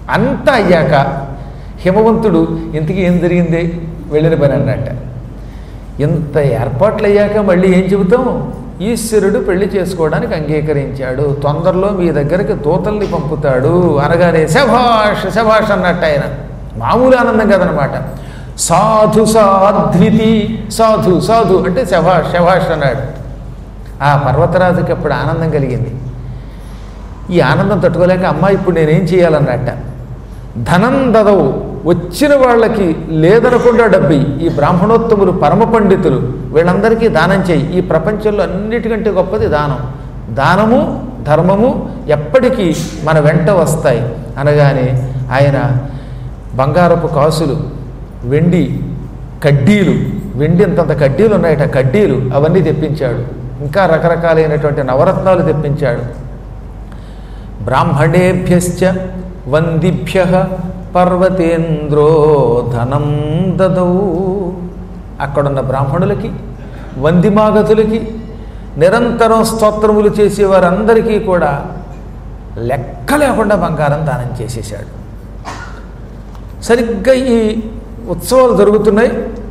అంతా అయ్యాక హిమవంతుడు ఇంతకీ ఏం జరిగింది వెళ్ళిన పని అన్నట్ట ఇంత ఏర్పాట్లు అయ్యాక మళ్ళీ ఏం చెబుతాం ఈశ్వరుడు పెళ్లి చేసుకోవడానికి అంగీకరించాడు తొందరలో మీ దగ్గరికి దూతల్ని పంపుతాడు అనగానే శభాష్ శభాష్ అన్నట్టు ఆయన మామూలు ఆనందం కదనమాట సాధు సాధ్వితి సాధు సాధు అంటే శభాష్ శభాష్ అన్నాడు ఆ పర్వతరాజుకి అప్పుడు ఆనందం కలిగింది ఈ ఆనందం తట్టుకోలేక అమ్మ ఇప్పుడు నేనేం చేయాలన్నట్ట ధనం దదవు వచ్చిన వాళ్ళకి లేదనకుండా డబ్బి ఈ బ్రాహ్మణోత్తములు పరమ పండితులు వీళ్ళందరికీ దానం చేయి ఈ ప్రపంచంలో అన్నిటికంటే గొప్పది దానం దానము ధర్మము ఎప్పటికీ మన వెంట వస్తాయి అనగానే ఆయన బంగారపు కాసులు వెండి కడ్డీలు వెండి అంతంత కడ్డీలు ఉన్నాయట కడ్డీలు అవన్నీ తెప్పించాడు ఇంకా రకరకాలైనటువంటి నవరత్నాలు తెప్పించాడు బ్రాహ్మణేభ్యశ్చ వందిభ్య పర్వతేంద్రో ధనం దదౌ అక్కడున్న బ్రాహ్మణులకి వందిమాగతులకి నిరంతరం స్తోత్రములు చేసే వారందరికీ కూడా లెక్క లేకుండా బంగారం దానం చేసేశాడు సరిగ్గా ఈ ఉత్సవాలు జరుగుతున్నాయి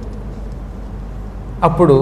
అప్పుడు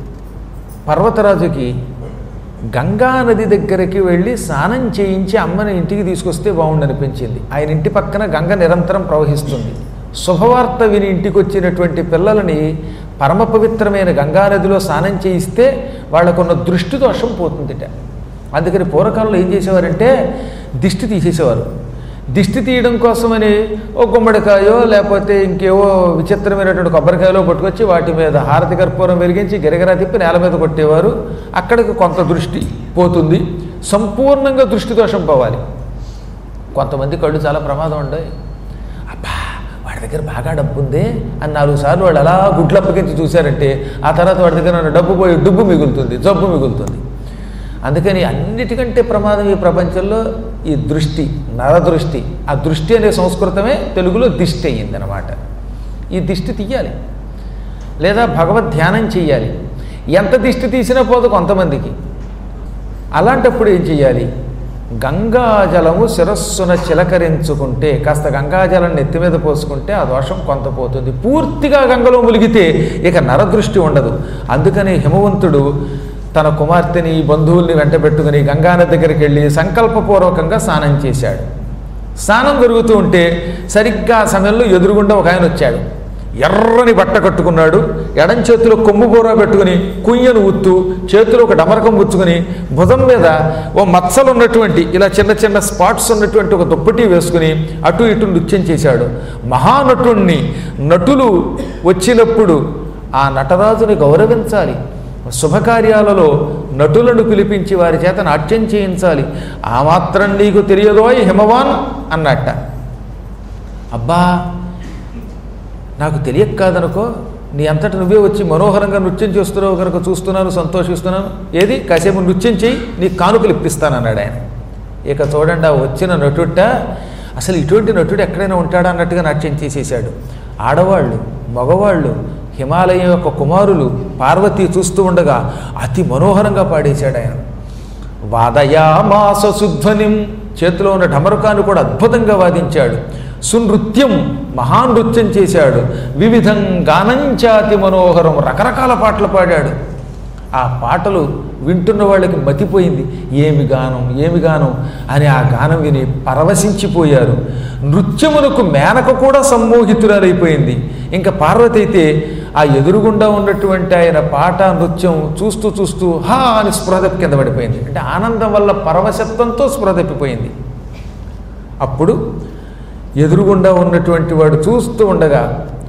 పర్వతరాజుకి గంగా నది దగ్గరికి వెళ్ళి స్నానం చేయించి అమ్మని ఇంటికి తీసుకొస్తే బాగుండనిపించింది ఆయన ఇంటి పక్కన గంగ నిరంతరం ప్రవహిస్తుంది శుభవార్త విని ఇంటికి వచ్చినటువంటి పిల్లలని పరమ పవిత్రమైన గంగా నదిలో స్నానం చేయిస్తే వాళ్ళకున్న దృష్టి దోషం పోతుందిట అందుకని పూర్వకాలంలో ఏం చేసేవారంటే దిష్టి తీసేసేవారు దిష్టి తీయడం కోసమని ఓ గుమ్మడికాయో లేకపోతే ఇంకేవో విచిత్రమైనటువంటి కొబ్బరికాయలో పట్టుకొచ్చి వాటి మీద హారతి కర్పూరం వెలిగించి గిరగిరా తిప్పి నేల మీద కొట్టేవారు అక్కడికి కొంత దృష్టి పోతుంది సంపూర్ణంగా దృష్టి దోషం పోవాలి కొంతమంది కళ్ళు చాలా ప్రమాదం ఉండవు అబ్బా వాడి దగ్గర బాగా డబ్బు ఉంది అని నాలుగు సార్లు వాళ్ళు అలా గుడ్లు అప్పగించి చూశారంటే ఆ తర్వాత వాడి దగ్గర ఉన్న డబ్బు పోయి డుబ్బు మిగులుతుంది జబ్బు మిగులుతుంది అందుకని అన్నిటికంటే ప్రమాదం ఈ ప్రపంచంలో ఈ దృష్టి నరదృష్టి ఆ దృష్టి అనే సంస్కృతమే తెలుగులో దిష్టి అయ్యిందనమాట ఈ దిష్టి తీయాలి లేదా భగవద్ ధ్యానం చేయాలి ఎంత దిష్టి తీసినా పోదు కొంతమందికి అలాంటప్పుడు ఏం చేయాలి గంగాజలము శిరస్సున చిలకరించుకుంటే కాస్త గంగాజలం నెత్తి మీద పోసుకుంటే ఆ దోషం కొంత పోతుంది పూర్తిగా గంగలో ములిగితే ఇక నరదృష్టి ఉండదు అందుకని హిమవంతుడు తన కుమార్తెని బంధువుల్ని వెంటబెట్టుకుని గంగానది దగ్గరికి వెళ్ళి సంకల్పపూర్వకంగా స్నానం చేశాడు స్నానం జరుగుతూ ఉంటే సరిగ్గా ఆ సమయంలో ఎదురుగుండా ఒక ఆయన వచ్చాడు ఎర్రని బట్ట కట్టుకున్నాడు ఎడం చేతిలో కొమ్ము బోర పెట్టుకుని కుయ్యను ఉత్తు చేతిలో ఒక డమరకం పుచ్చుకుని భుజం మీద ఓ మచ్చలు ఉన్నటువంటి ఇలా చిన్న చిన్న స్పాట్స్ ఉన్నటువంటి ఒక దుప్పటి వేసుకుని అటు ఇటు నృత్యం చేశాడు మహానటుణ్ణి నటులు వచ్చినప్పుడు ఆ నటరాజుని గౌరవించాలి శుభకార్యాలలో నటులను పిలిపించి వారి చేత నాట్యం చేయించాలి ఆ మాత్రం నీకు తెలియదోయ్ హిమవాన్ అన్నట్ట అబ్బా నాకు తెలియక కాదనుకో నీ అంతటి నువ్వే వచ్చి మనోహరంగా నృత్యం చేస్తున్నావు కనుక చూస్తున్నాను సంతోషిస్తున్నాను ఏది కాసేపు నృత్యం చేయి నీ కానుకలు ఇప్పిస్తానన్నాడు ఆయన ఇక చూడండి ఆ వచ్చిన నటుట అసలు ఇటువంటి నటుడు ఎక్కడైనా ఉంటాడా అన్నట్టుగా నాట్యం చేసేసాడు ఆడవాళ్ళు మగవాళ్ళు హిమాలయం యొక్క కుమారులు పార్వతి చూస్తూ ఉండగా అతి మనోహరంగా పాడేశాడు ఆయన వాదయామాస సుధ్వనిం చేతిలో ఉన్న ఢమరుకాన్ని కూడా అద్భుతంగా వాదించాడు సునృత్యం మహానృత్యం చేశాడు వివిధం గానంచాతి మనోహరం రకరకాల పాటలు పాడాడు ఆ పాటలు వింటున్న వాళ్ళకి మతిపోయింది ఏమి గానం ఏమి గానం అని ఆ గానం విని పరవశించిపోయారు నృత్యమునకు మేనక కూడా సమ్మోహితురాలైపోయింది ఇంకా పార్వతి అయితే ఆ ఎదురుగుండా ఉన్నటువంటి ఆయన పాట నృత్యం చూస్తూ చూస్తూ హా అని స్పృహ తప్పి కింద పడిపోయింది అంటే ఆనందం వల్ల పరవశత్వంతో స్పృహ తప్పిపోయింది అప్పుడు ఎదురుగుండా ఉన్నటువంటి వాడు చూస్తూ ఉండగా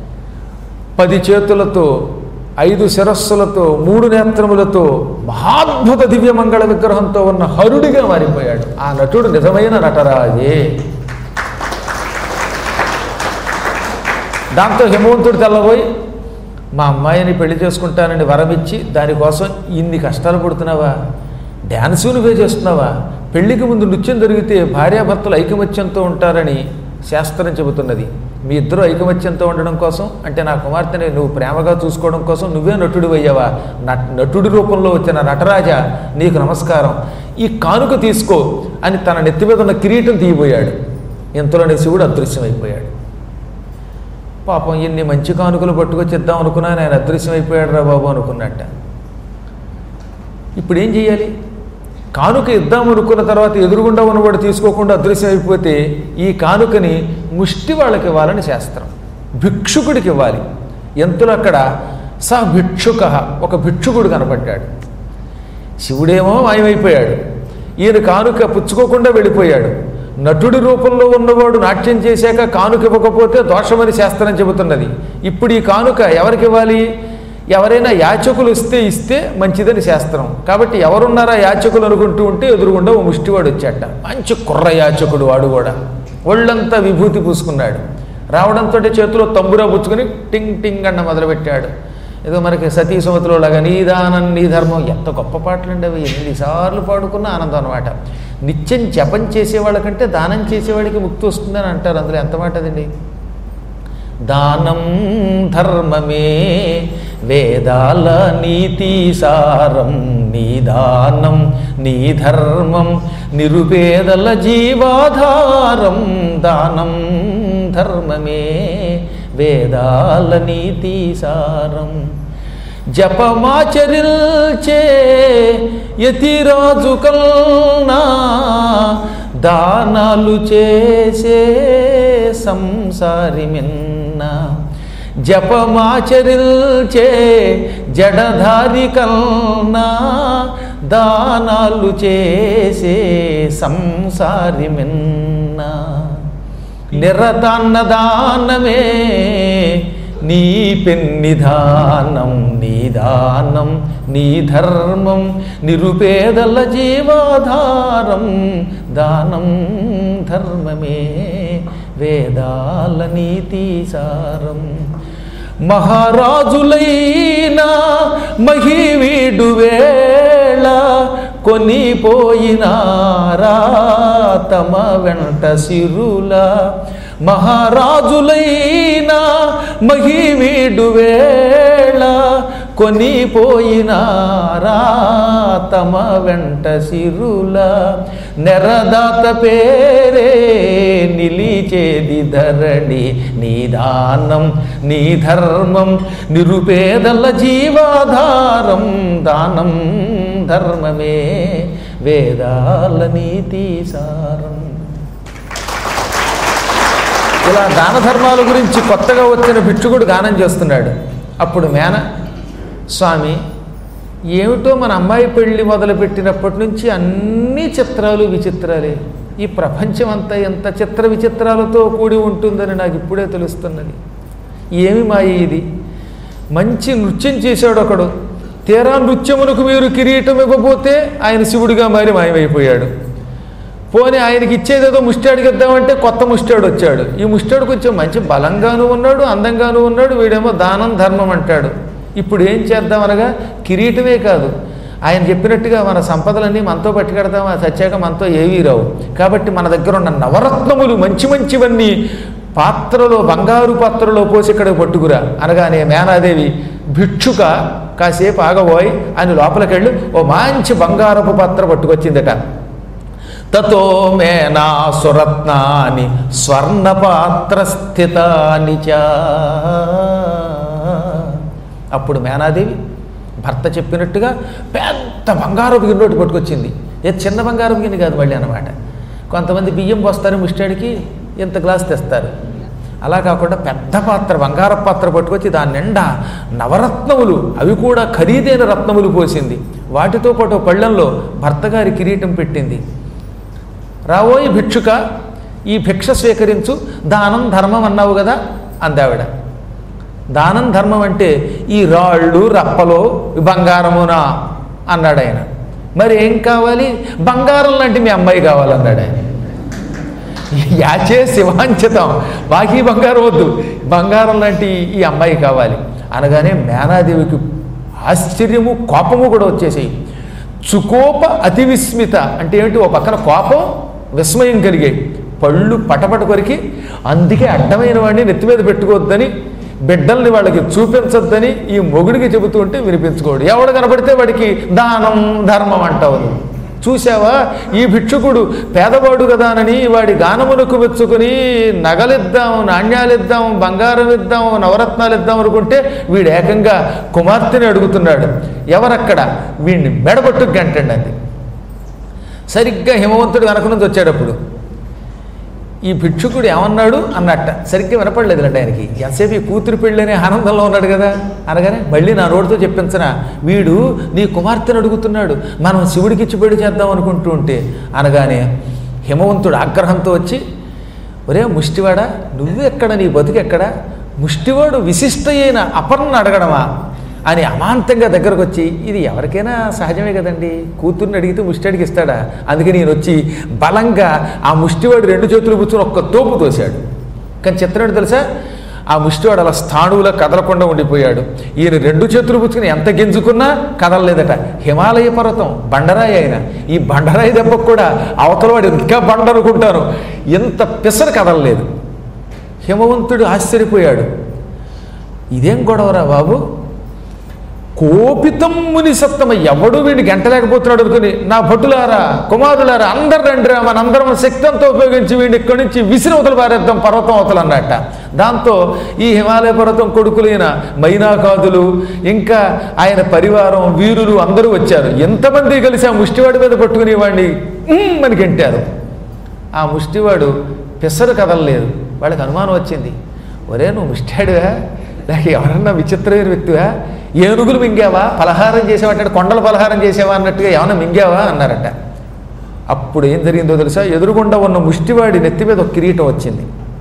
పది చేతులతో ఐదు శిరస్సులతో మూడు నేత్రములతో మహాద్భుత దివ్యమంగళ విగ్రహంతో ఉన్న హరుడిగా మారిపోయాడు ఆ నటుడు నిజమైన నటరాజే దాంతో హిమవంతుడు తెల్లబోయి మా అమ్మాయిని పెళ్లి చేసుకుంటానని వరమిచ్చి దానికోసం ఇన్ని కష్టాలు పడుతున్నావా డ్యాన్సు నువ్వే చేస్తున్నావా పెళ్లికి ముందు నృత్యం జరిగితే భార్యాభర్తలు ఐకమత్యంతో ఉంటారని శాస్త్రం చెబుతున్నది మీ ఇద్దరు ఐకమత్యంతో ఉండడం కోసం అంటే నా కుమార్తెని నువ్వు ప్రేమగా చూసుకోవడం కోసం నువ్వే నటుడు అయ్యావా నట్- నటుడి రూపంలో వచ్చిన నటరాజా నీకు నమస్కారం ఈ కానుక తీసుకో అని తన నెత్తి మీద ఉన్న కిరీటం తీయబోయాడు ఇంతలోనే శివుడు అదృశ్యమైపోయాడు పాపం ఇన్ని మంచి కానుకలు పట్టుకొచ్చి ఇద్దాం అనుకున్నా ఆయన అదృశ్యమైపోయాడు రా బాబు అనుకున్నట్ట ఇప్పుడు ఏం చేయాలి కానుక ఇద్దాం అనుకున్న తర్వాత ఎదురుగుండా ఉన్నవాడు తీసుకోకుండా అదృశ్యం అయిపోతే ఈ కానుకని ముష్టి వాళ్ళకి ఇవ్వాలని శాస్త్రం భిక్షుకుడికి ఇవ్వాలి ఎంతులు అక్కడ స భిక్షుక ఒక భిక్షుకుడు కనపడ్డాడు శివుడేమో మాయమైపోయాడు ఈయన కానుక పుచ్చుకోకుండా వెళ్ళిపోయాడు నటుడి రూపంలో ఉన్నవాడు నాట్యం చేశాక కానుక ఇవ్వకపోతే దోషమని శాస్త్రం చెబుతున్నది ఇప్పుడు ఈ కానుక ఎవరికి ఇవ్వాలి ఎవరైనా యాచకులు ఇస్తే ఇస్తే మంచిదని శాస్త్రం కాబట్టి ఎవరున్నారా యాచకులు అనుకుంటూ ఉంటే ఎదురుగుండా ఓ ముష్టివాడు వచ్చాట మంచి కుర్ర యాచకుడు వాడు కూడా ఒళ్ళంతా విభూతి పూసుకున్నాడు రావడంతో చేతిలో తంబురా పుచ్చుకొని టింగ్ టింగ్ అన్న మొదలుపెట్టాడు ఏదో మనకి సతీ సుమతిలో లాగా నీ దానం నీ ధర్మం ఎంత గొప్ప పాటలు అండి అవి ఎన్నిసార్లు పాడుకున్న ఆనందం అనమాట నిత్యం జపం చేసేవాళ్ళకంటే దానం చేసేవాడికి ముక్తి వస్తుందని అంటారు అందులో ఎంత మాట అదండి దానం ధర్మమే వేదాల నీతి సారం నీ దానం నీ ధర్మం నిరుపేదల జీవాధారం దానం ధర్మమే వేదాల నీతి సారం జపమాచరిల్చే యతిరాజు కల్నా దానాలు చేసే సంసారి మిన్న జపమాచరిల్చే జడధారి కల్నా దానాలు చేసే సంసారి మిన్న నిరతాన్నదానమే నీ పెన్నిధానం నీ దానం నీ ధర్మం నిరుపేదల జీవాధారం దానం ధర్మమే వేదాల నీతి సారం మహారాజులైనా మహివీడు వేళ కొనిపోయినారా తమ వెంట సిరుల మహారాజులైనా మహివీడు వేళ కొనిపోయినారా తమ వెంట సిరుల నెరదాత పేరే నిలిచేది ధరణి నీ దానం నీ ధర్మం నిరుపేదల జీవాధారం దానం ధర్మమే వేదాల నీతి సారం ఇలా దాన ధర్మాల గురించి కొత్తగా వచ్చిన భిక్షుకుడు గానం చేస్తున్నాడు అప్పుడు మేన స్వామి ఏమిటో మన అమ్మాయి పెళ్లి మొదలుపెట్టినప్పటి నుంచి అన్ని చిత్రాలు విచిత్రాలే ఈ ప్రపంచం అంతా ఎంత చిత్ర విచిత్రాలతో కూడి ఉంటుందని నాకు ఇప్పుడే తెలుస్తున్నది ఏమి మాయ ఇది మంచి నృత్యం చేశాడు ఒకడు తీరా నృత్యమునకు మీరు కిరీటం ఇవ్వబోతే ఆయన శివుడిగా మారి మాయమైపోయాడు పోనీ ఆయనకి ఇచ్చేదేదో ముష్టాడికి ఇద్దామంటే కొత్త ముష్టాడు వచ్చాడు ఈ ముష్టాడు కొంచెం మంచి బలంగాను ఉన్నాడు అందంగాను ఉన్నాడు వీడేమో దానం ధర్మం అంటాడు ఇప్పుడు ఏం చేద్దాం అనగా కిరీటమే కాదు ఆయన చెప్పినట్టుగా మన సంపదలన్నీ మనతో పట్టుకెడతాం అది సచ్చాక మనతో ఏవీ రావు కాబట్టి మన దగ్గర ఉన్న నవరత్నములు మంచి మంచివన్నీ పాత్రలో బంగారు పాత్రలో పోసి ఇక్కడికి పట్టుకురా అనగానే మేనాదేవి భిక్షుక కాసేపు ఆగబోయి ఆయన లోపలికి వెళ్ళి ఓ మంచి బంగారపు పాత్ర పట్టుకొచ్చిందట తతో మేనా సురత్నాని స్వర్ణపాత్ర స్థితాని చ అప్పుడు మేనాదేవి భర్త చెప్పినట్టుగా పెద్ద బంగారపు గిన్నెటి పట్టుకొచ్చింది ఏ చిన్న బంగారపు గిన్నె కాదు మళ్ళీ అనమాట కొంతమంది బియ్యం పోస్తారు ముష్టాడికి ఇంత గ్లాస్ తెస్తారు అలా కాకుండా పెద్ద పాత్ర బంగారపు పాత్ర పట్టుకొచ్చి దాని నిండా నవరత్నములు అవి కూడా ఖరీదైన రత్నములు పోసింది వాటితో పాటు పళ్ళెంలో భర్త గారి కిరీటం పెట్టింది రావోయి భిక్షుక ఈ భిక్ష స్వీకరించు దానం ధర్మం అన్నావు కదా అందావిడ దానం ధర్మం అంటే ఈ రాళ్ళు రప్పలో బంగారమునా అన్నాడు ఆయన మరి ఏం కావాలి బంగారం లాంటి మీ అమ్మాయి కావాలన్నాడు ఆయన యాచే శివాంచితం బాకీ బంగారం వద్దు బంగారం లాంటి ఈ అమ్మాయి కావాలి అనగానే మేనాదేవికి ఆశ్చర్యము కోపము కూడా వచ్చేసాయి చుకోప అతి విస్మిత అంటే ఏమిటి ఓ పక్కన కోపం విస్మయం కలిగాయి పళ్ళు పటపట కొరికి అందుకే అడ్డమైన వాడిని నెత్తి మీద పెట్టుకోవద్దని బిడ్డల్ని వాళ్ళకి చూపించొద్దని ఈ మొగుడికి చెబుతూ ఉంటే వినిపించుకోడు ఎవడు కనబడితే వాడికి దానం ధర్మం అంటావు నువ్వు. చూసావా ఈ భిక్షుకుడు పేదవాడు కదానని వాడి గానమునకు మెచ్చుకుని నగలిద్దాం నాణ్యాలిద్దాం బంగారం ఇద్దాం నవరత్నాలు ఇద్దాం అనుకుంటే వీడు ఏకంగా కుమార్తెని అడుగుతున్నాడు ఎవరక్కడ వీడిని మెడబట్టు గంటండి అంది సరిగ్గా హిమవంతుడు వెనక నుంచి వచ్చేటప్పుడు ఈ భిక్షుకుడు ఏమన్నాడు అన్నట్ట సరిగ్గా వినపడలేదులండి ఆయనకి ఎంతసేపు ఈ కూతురు పెళ్ళనే ఆనందంలో ఉన్నాడు కదా అనగానే మళ్ళీ నా నోటితో చెప్పించనా వీడు నీ కుమార్తెను అడుగుతున్నాడు మనం శివుడికి ఇచ్చి పెళ్లి చేద్దాం అనుకుంటూ ఉంటే అనగానే హిమవంతుడు ఆగ్రహంతో వచ్చి ఒరే ముష్టివాడా నువ్వెక్కడ నీ బతుకెక్కడ ముష్టివాడు విశిష్ట అయిన అపర్ణ అడగడమా అని అమాంతంగా దగ్గరకు వచ్చి ఇది ఎవరికైనా సహజమే కదండి కూతుర్ని అడిగితే ముష్టి అడిగి ఇస్తాడా అందుకే నేను వచ్చి బలంగా ఆ ముష్టివాడు రెండు చేతులు పుచ్చుని ఒక్క తోపు తోశాడు కానీ చిత్రం ఏంటో తెలుసా ఆ ముష్టివాడు అలా స్థాణువులో కదలకుండా ఉండిపోయాడు ఈయన రెండు చేతులు పుచ్చుకుని ఎంత గింజుకున్నా కదలలేదట హిమాలయ పర్వతం బండరాయి అయిన ఈ బండరాయి దెబ్బకు కూడా అవతలవాడు ఇంకా బండ అనుకుంటాను ఎంత పిసరు కదలలేదు హిమవంతుడు ఆశ్చర్యపోయాడు ఇదేం గొడవరా బాబు కోపితం ముని సత్తమ ఎవడు వీడిని గంటలేకపోతున్నాడు అనుకుని నా భటులారా కుమారులారా అందరు రండిరా మనందరం శక్తంతో ఉపయోగించి వీడిని ఇక్కడి నుంచి విసిరవతలు పారేద్దాం పర్వతం అవతలు అన్నట్ట దాంతో ఈ హిమాలయ పర్వతం కొడుకులైన మైనాకాదులు ఇంకా ఆయన పరివారం వీరులు అందరూ వచ్చారు ఎంతమంది కలిసి ఆ ముష్టివాడి మీద పట్టుకుని వాడిని "ఉమ్" అని గంటారు ఆ ముష్టివాడు పిసరు కదలలేదు వాళ్ళకి అనుమానం వచ్చింది ఒరే నువ్వు ముష్టాడువా లేక ఎవరన్నా విచిత్రమైన వ్యక్తివా ఏనుగులు మింగావా పలహారం చేసావంటే కొండల పలహారం చేసావా అన్నట్టుగా ఏమన్నా మింగావా అన్నారట అప్పుడు ఏం జరిగిందో తెలుసా ఎదురుగుండా ఉన్న ముష్టివాడి నెత్తి మీద ఒక కిరీటం వచ్చింది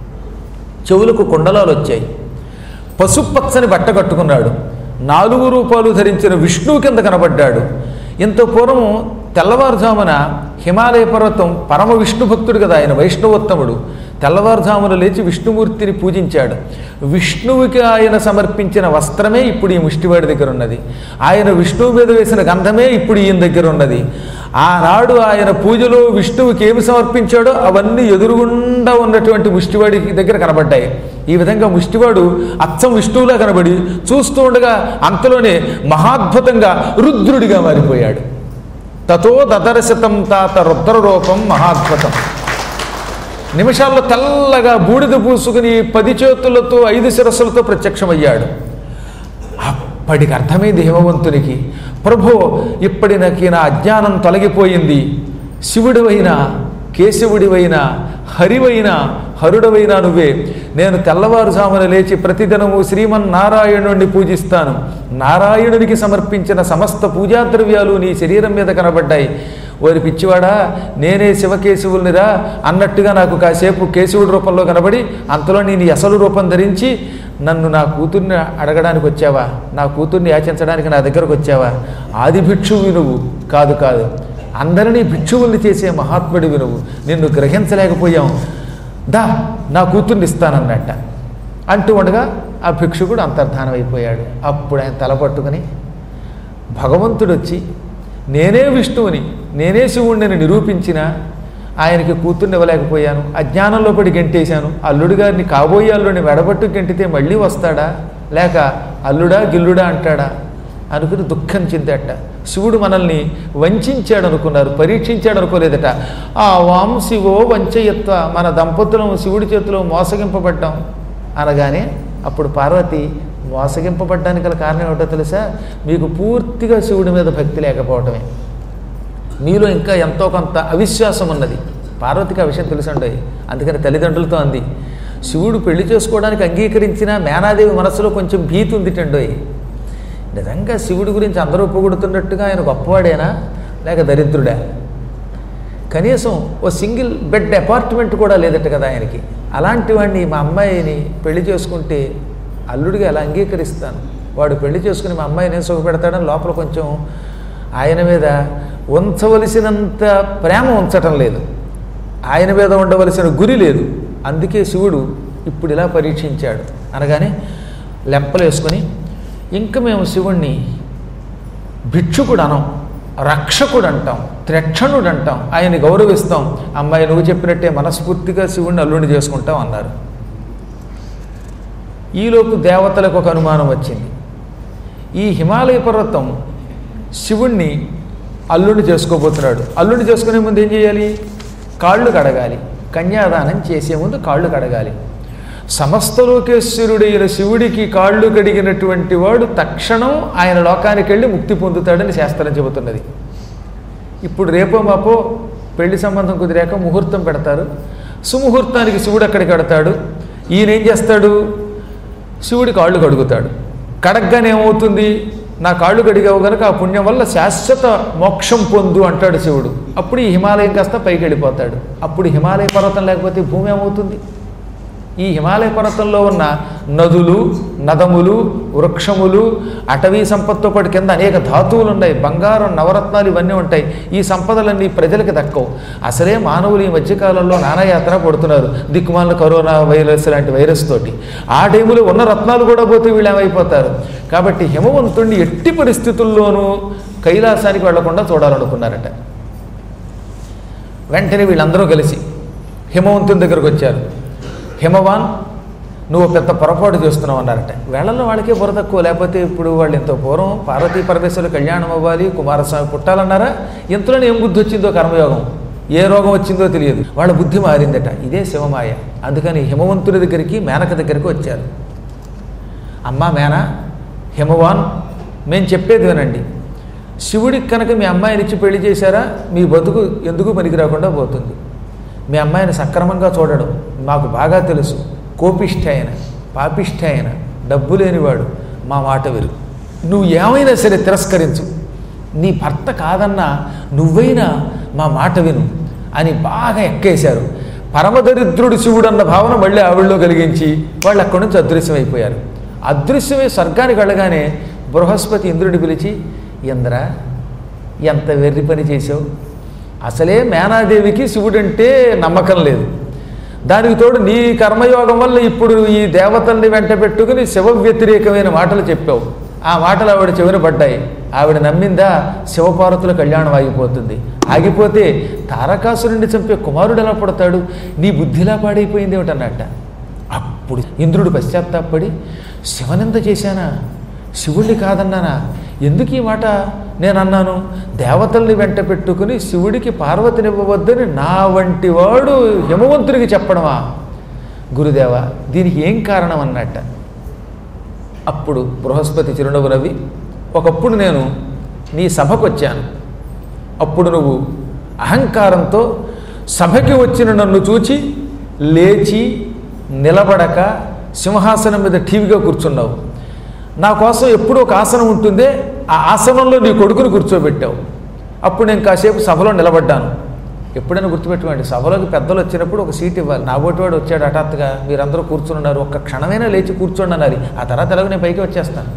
చెవులకు కుండలాలు వచ్చాయి పసుపచ్చని బట్ట కట్టుకున్నాడు నాలుగు రూపాలు ధరించిన విష్ణువు కింద కనబడ్డాడు ఇంత పూర్వం తెల్లవారుజామున హిమాలయ పర్వతం పరమ విష్ణు భక్తుడు కదా ఆయన వైష్ణవోత్తముడు తెల్లవారుజామున లేచి విష్ణుమూర్తిని పూజించాడు విష్ణువుకి ఆయన సమర్పించిన వస్త్రమే ఇప్పుడు ఈ ముష్టివాడి దగ్గర ఉన్నది ఆయన విష్ణువు మీద వేసిన గంధమే ఇప్పుడు ఈయన దగ్గర ఉన్నది ఆనాడు ఆయన పూజలో విష్ణువుకి ఏమి సమర్పించాడో అవన్నీ ఎదురుగుండా ఉన్నటువంటి ముష్టివాడి దగ్గర కనబడ్డాయి ఈ విధంగా ముష్టివాడు అచ్చం విష్ణువులా కనబడి చూస్తూ ఉండగా అంతలోనే మహాద్భుతంగా రుద్రుడిగా మారిపోయాడు తతో దదర్శతం తాత రుద్రరూపం మహాద్భుతం నిమిషాల్లో తెల్లగా బూడిద పూసుకుని పది చేతులతో ఐదు శిరస్సులతో ప్రత్యక్షమయ్యాడు అప్పటికి అర్థమైంది హిమవంతునికి ప్రభో ఇప్పటి నాకు నా అజ్ఞానం తొలగిపోయింది శివుడివైనా కేశవుడివైనా హరివైనా హరుడవైనా నువ్వే నేను తెల్లవారుజామున లేచి ప్రతిదినము శ్రీమన్నారాయణుణ్ణి పూజిస్తాను నారాయణునికి సమర్పించిన సమస్త పూజాద్రవ్యాలు నీ శరీరం మీద కనబడ్డాయి ఓరి పిచ్చివాడా నేనే శివకేశవుల్నిరా అన్నట్టుగా నాకు కాసేపు కేశవుడి రూపంలో కనబడి అంతలో నేను అసలు రూపం ధరించి నన్ను నా కూతుర్ని అడగడానికి వచ్చావా నా కూతుర్ని యాచించడానికి నా దగ్గరకు వచ్చావా ఆది భిక్షువు నువ్వు కాదు కాదు అందరినీ భిక్షువుల్ని చేసే మహాత్ముడివి నువ్వు నిన్ను గ్రహించలేకపోయాం దా నా కూతుర్ని ఇస్తానన్నట్ట అంటూ ఉండగా ఆ భిక్షుకుడు అంతర్ధానం అయిపోయాడు అప్పుడు ఆయన తల పట్టుకుని భగవంతుడు వచ్చి నేనే విష్ణువుని నేనే శివుణ్ణి నిరూపించిన ఆయనకి కూతుర్ని ఇవ్వలేకపోయాను అజ్ఞానంలో పడి గెంటేశాను అల్లుడు గారిని కాబోయే అల్లుడిని వెడబట్టు గెంటితే మళ్ళీ వస్తాడా లేక అల్లుడా గిల్లుడా అంటాడా అనుకుని దుఃఖం చెందట శివుడు మనల్ని వంచాడు అనుకున్నారు పరీక్షించాడు అనుకోలేదట ఆ వాం శివో వంచయత్వ మన దంపతులం శివుడి చేతిలో మోసగింపబడ్డాం అనగానే అప్పుడు పార్వతి మోసగింపబడ్డానికి గల కారణం ఏమిటో తెలుసా మీకు పూర్తిగా శివుడి మీద భక్తి లేకపోవటమే మీలో ఇంకా ఎంతో కొంత అవిశ్వాసం ఉన్నది పార్వతికి ఆ విషయం తెలుసండి అందుకని తల్లిదండ్రులతో అంది శివుడు పెళ్లి చేసుకోవడానికి అంగీకరించిన మేనాదేవి మనసులో కొంచెం భీతి ఉందిటండోయ్ నిజంగా శివుడి గురించి అందరూ పొగుడుతున్నట్టుగా ఆయన గొప్పవాడేనా లేక దరిద్రుడా కనీసం ఓ సింగిల్ బెడ్ అపార్ట్మెంట్ కూడా లేదట కదా ఆయనకి అలాంటి వాడిని మా అమ్మాయిని పెళ్లి చేసుకుంటే అల్లుడిగా ఎలా అంగీకరిస్తాను వాడు పెళ్లి చేసుకుని మా అమ్మాయిని ఏం సుఖపెడతాడని లోపల కొంచెం ఆయన మీద ఉంచవలసినంత ప్రేమ ఉంచటం లేదు ఆయన మీద ఉండవలసిన గురి లేదు అందుకే శివుడు ఇప్పుడు ఇలా పరీక్షించాడు అనగానే లెంపలు వేసుకొని ఇంక మేము శివుణ్ణి భిక్షుకుడు అనం రక్షకుడు అంటాం త్రక్షణుడు అంటాం ఆయన్ని గౌరవిస్తాం అమ్మాయి నువ్వు చెప్పినట్టే మనస్ఫూర్తిగా శివుణ్ణి అల్లుడిని చేసుకుంటాం అన్నారు ఈలోపు దేవతలకు ఒక అనుమానం వచ్చింది ఈ హిమాలయ పర్వతం శివుణ్ణి అల్లుడిని చేసుకోబోతున్నాడు అల్లుడిని చేసుకునే ముందు ఏం చేయాలి కాళ్ళు కడగాలి కన్యాదానం చేసే ముందు కాళ్ళు కడగాలి సమస్త లోకేశ్వరుడైన శివుడికి కాళ్ళు కడిగినటువంటి వాడు తక్షణం ఆయన లోకానికి వెళ్ళి ముక్తి పొందుతాడని శాస్త్రం చెబుతున్నది ఇప్పుడు రేపో మాపో పెళ్లి సంబంధం కుదిరాక ముహూర్తం పెడతారు సుముహూర్తానికి శివుడు అక్కడికి కడతాడు ఈయన ఏం చేస్తాడు శివుడి కాళ్ళు కడుగుతాడు కడగ్గానే ఏమవుతుంది నా కాళ్ళు కడిగావు గనక ఆ పుణ్యం వల్ల శాశ్వత మోక్షం పొందు అంటాడు శివుడు అప్పుడు ఈ హిమాలయం కాస్త పైకి వెళ్ళిపోతాడు అప్పుడు హిమాలయ పర్వతం లేకపోతే ఈ భూమి ఏమవుతుంది ఈ హిమాలయ పర్వతంలో ఉన్న నదులు నదములు వృక్షములు అటవీ సంపత్తో పాటు కింద అనేక ధాతువులు ఉన్నాయి బంగారం నవరత్నాలు ఇవన్నీ ఉంటాయి ఈ సంపదలన్నీ ప్రజలకు దక్కవు అసలే మానవులు ఈ మధ్యకాలంలో నానాయాత్ర పడుతున్నారు దిక్కుమాలిన కరోనా వైరస్ లాంటి వైరస్ తోటి ఆ టైంలో ఉన్న రత్నాలు కూడా పోతే వీళ్ళు ఏమైపోతారు కాబట్టి హిమవంతుణ్ణి ఎట్టి పరిస్థితుల్లోనూ కైలాసానికి వెళ్లకుండా చూడాలనుకున్నారట వెంటనే వీళ్ళందరూ కలిసి హిమవంతుని దగ్గరకు వచ్చారు హిమవాన్ నువ్వు పెద్ద పొరపాటు చేస్తున్నావు అన్నారట వేళల్లో వాళ్ళకే బుర్ర తక్కువ లేకపోతే ఇప్పుడు వాళ్ళు ఎంతో పూర్వం పార్వతీ పరమేశ్వరులు కళ్యాణం అవ్వాలి కుమారస్వామి పుట్టాలన్నారా ఇంతలోనే ఏం బుద్ధి వచ్చిందో కర్మయోగం ఏ రోగం వచ్చిందో తెలియదు వాళ్ళ బుద్ధి మారిందట ఇదే శివమాయ అందుకని హిమవంతుడి దగ్గరికి మేనక దగ్గరికి వచ్చారు అమ్మా మేన హిమవాన్ మేము చెప్పేది వినండి శివుడికి కనుక మీ అమ్మాయిని ఇచ్చి పెళ్లి చేశారా మీ బతుకు ఎందుకు పనికి రాకుండా పోతుంది మీ అమ్మాయిని సక్రమంగా చూడడం మాకు బాగా తెలుసు కోపిష్ఠ ఆయన పాపిష్ఠ ఆయన డబ్బు లేనివాడు మా మాట విరు నువ్వు ఏమైనా సరే తిరస్కరించు నీ భర్త కాదన్నా నువ్వైనా మా మాట విను అని బాగా ఎక్కేశారు పరమదరిద్రుడు శివుడు అన్న భావన మళ్ళీ ఆవిడలో కలిగించి వాళ్ళు అక్కడి నుంచి అదృశ్యమైపోయారు అదృశ్యమై స్వర్గానికి వెళ్ళగానే బృహస్పతి ఇంద్రుడిని పిలిచి ఇంద్ర ఎంత వెర్రి పని చేసావు అసలే మేనాదేవికి శివుడంటే నమ్మకం లేదు దానికి తోడు నీ కర్మయోగం వల్ల ఇప్పుడు ఈ దేవతల్ని వెంట పెట్టుకుని శివ వ్యతిరేకమైన మాటలు చెప్పావు ఆ మాటలు ఆవిడ చెవిన పడ్డాయి ఆవిడ నమ్మిందా శివపార్వతుల కళ్యాణం ఆగిపోతుంది ఆగిపోతే తారకాసురుణ్ణి చంపే కుమారుడు ఎలా పడతాడు నీ బుద్ధిలా పాడైపోయింది ఏమిటన్నట్ట అప్పుడు ఇంద్రుడు పశ్చాత్తాపడి శివనింద చేశానా శివుణ్ణి కాదన్నానా ఎందుకు ఈ మాట నేను అన్నాను దేవతల్ని వెంట పెట్టుకుని శివుడికి పార్వతినివ్వవద్దని నా వంటి వాడు హిమవంతుడికి చెప్పడమా గురుదేవ దీనికి ఏం కారణం అన్నట్ట అప్పుడు బృహస్పతి చిరునవ్వు నవ్వి ఒకప్పుడు నేను నీ సభకు వచ్చాను అప్పుడు నువ్వు అహంకారంతో సభకి వచ్చిన నన్ను చూచి లేచి నిలబడక సింహాసనం మీద టీవీగా కూర్చున్నావు నా కోసం ఎప్పుడూ ఒక ఆసనం ఉంటుందే ఆ ఆసనంలో నీ కొడుకుని కూర్చోబెట్టావు అప్పుడు నేను కాసేపు సభలో నిలబడ్డాను ఎప్పుడైనా గుర్తుపెట్టుకోండి సభలోకి పెద్దలు వచ్చినప్పుడు ఒక సీట్ ఇవ్వాలి నా వాడు వచ్చాడు హఠాత్తుగా మీరందరూ కూర్చున్నారు ఒక్క క్షణమైనా లేచి కూర్చోండి అనాలి ఆ తర్వాత ఎలాగో నేను పైకి వచ్చేస్తాను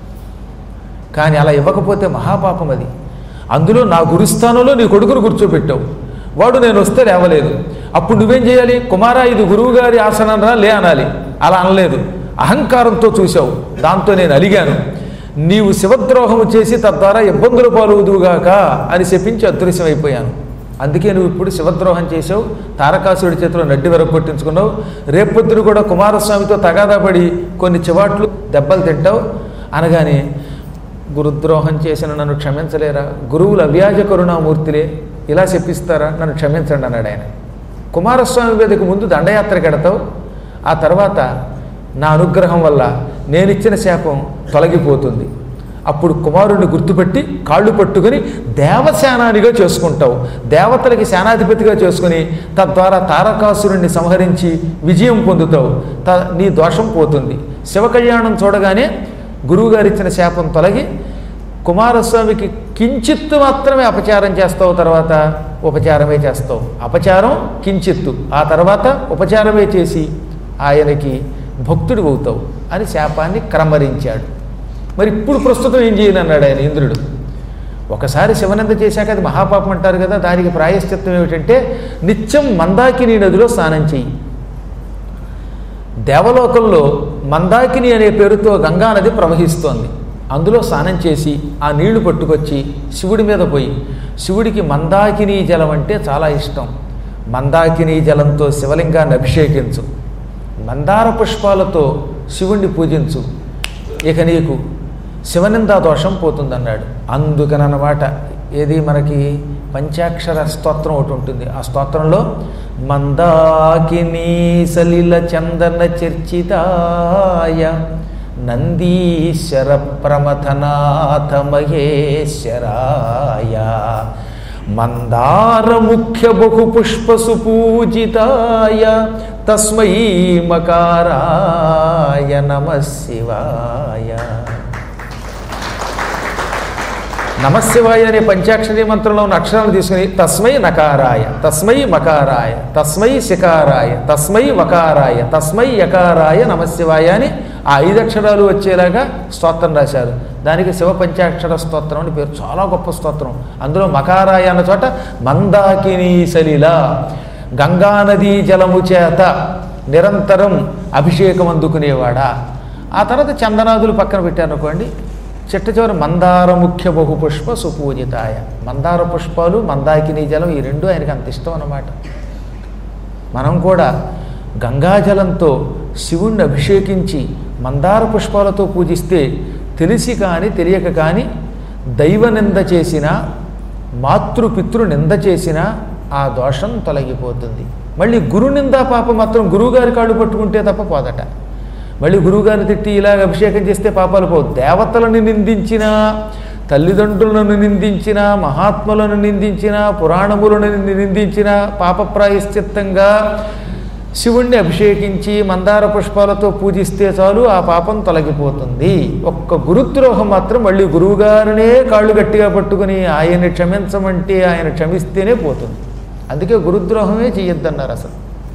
కానీ అలా ఇవ్వకపోతే మహాపాపం అది అందులో నా గురుస్థానంలో నీ కొడుకును కూర్చోబెట్టావు వాడు నేను వస్తే లేవలేదు అప్పుడు నువ్వేం చేయాలి కుమారా ఇది గురువు గారి ఆసనం రా లే అనాలి అలా అనలేదు అహంకారంతో చూశావు దాంతో నేను అలిగాను నీవు శివద్రోహము చేసి తద్వారా ఇబ్బందులు పాలువుదుగాక అని చెప్పించి అదృశ్యమైపోయాను అందుకే నువ్వు ఇప్పుడు శివద్రోహం చేసావు తారకాసుడి చేతిలో నడ్డి వెరగొట్టించుకున్నావు రేపొద్దురు కూడా కుమారస్వామితో తగాదాపడి కొన్ని చివాట్లు దెబ్బలు తింటావు అనగానే గురుద్రోహం చేసిన నన్ను క్షమించలేరా గురువులు అవ్యాజ కరుణామూర్తిలే ఇలా చెప్పిస్తారా నన్ను క్షమించండి అన్నాడు ఆయన కుమారస్వామి మీదకి ముందు దండయాత్ర కడతావు ఆ తర్వాత నా అనుగ్రహం వల్ల నేనిచ్చిన శాపం తొలగిపోతుంది అప్పుడు కుమారుడిని గుర్తుపెట్టి కాళ్ళు పట్టుకుని దేవసేనానిగా చేసుకుంటావు దేవతలకి సేనాధిపతిగా చేసుకుని తద్వారా తారకాసురుణ్ణి సంహరించి విజయం పొందుతావు త నీ దోషం పోతుంది శివ కళ్యాణం చూడగానే గురువుగారు ఇచ్చిన శాపం తొలగి కుమారస్వామికి కించిత్తు మాత్రమే అపచారం చేస్తావు తర్వాత ఉపచారమే చేస్తావు అపచారం కించిత్తు ఆ తర్వాత ఉపచారమే చేసి ఆయనకి భక్తుడు అవుతావు అని శాపాన్ని క్రమరించాడు మరి ఇప్పుడు ప్రస్తుతం ఏం చేయాలి అన్నాడు ఆయన ఇంద్రుడు ఒకసారి శివనంద చేశాక అది మహాపాపం అంటారు కదా దానికి ప్రాయశ్చిత్తం ఏమిటంటే నిత్యం మందాకిని నదిలో స్నానం చెయ్యి దేవలోకంలో మందాకిని అనే పేరుతో గంగా నది ప్రవహిస్తోంది అందులో స్నానం చేసి ఆ నీళ్లు పట్టుకొచ్చి శివుడి మీద పోయి శివుడికి మందాకిని జలం అంటే చాలా ఇష్టం మందాకిని జలంతో శివలింగాన్ని అభిషేకించు మందార పుష్పాలతో శివుణ్ణి పూజించు ఇక నీకు శివనిందా దోషం పోతుందన్నాడు అందుకనన్నమాట ఏది మనకి పంచాక్షర స్తోత్రం ఒకటి ఉంటుంది ఆ స్తోత్రంలో మందాకిని సలిల చందన చర్చితాయ నందీశ్వర ప్రమథనాథ మహేశ్వరాయ మందార ముఖ్య బహు పుష్ప సుపూజితాయ తస్మై మకారాయ నమ శివాయ నమశివాయ అనే పంచాక్షరి మంత్రంలో ఉన్న అక్షరాలు తీసుకుని తస్మై నకారాయ తస్మై మకారాయ తస్మై శికారాయ తస్మై వకారాయ తస్మై యకారాయ నమశివాయ అని ఆ ఐదు అక్షరాలు వచ్చేలాగా స్తోత్రం రాశారు దానికి శివ పంచాక్షర స్తోత్రం అని పేరు చాలా గొప్ప స్తోత్రం అందులో మకారాయ అన్న చోట మందాకిని సలిల గంగానదీ జలము చేత నిరంతరం అభిషేకం అందుకునేవాడా ఆ తర్వాత చందనాదులు పక్కన పెట్టారు అనుకోండి చిట్ట చివరి మందార ముఖ్య బహుపుష్ప సుపూజితాయ మందార పుష్పాలు మందాకిని జలం ఈ రెండు ఆయనకి అంత ఇష్టం అన్నమాట మనం కూడా గంగాజలంతో శివుణ్ణి అభిషేకించి మందార పుష్పాలతో పూజిస్తే తెలిసి కానీ తెలియక కానీ దైవ నింద చేసినా మాతృపితృ నింద చేసినా ఆ దోషం తొలగిపోతుంది మళ్ళీ గురు నిందా పాపం మాత్రం గురువుగారి కాళ్ళు పట్టుకుంటే తప్ప పోదట మళ్ళీ గురువుగారిని తిట్టి ఇలాగ అభిషేకం చేస్తే పాపాలు పోవు దేవతలను నిందించినా తల్లిదండ్రులను నిందించిన మహాత్ములను నిందించిన పురాణములను నిందించిన పాప ప్రాయశ్చిత్తంగా శివుణ్ణి అభిషేకించి మందార పుష్పాలతో పూజిస్తే చాలు ఆ పాపం తొలగిపోతుంది ఒక్క గురుద్రోహం మాత్రం మళ్ళీ గురువుగారినే కాళ్ళు గట్టిగా పట్టుకుని ఆయన్ని క్షమించమంటే ఆయన క్షమిస్తేనే పోతుంది అందుకే గురుద్రోహమే చెయ్యొద్దన్నారు అసలు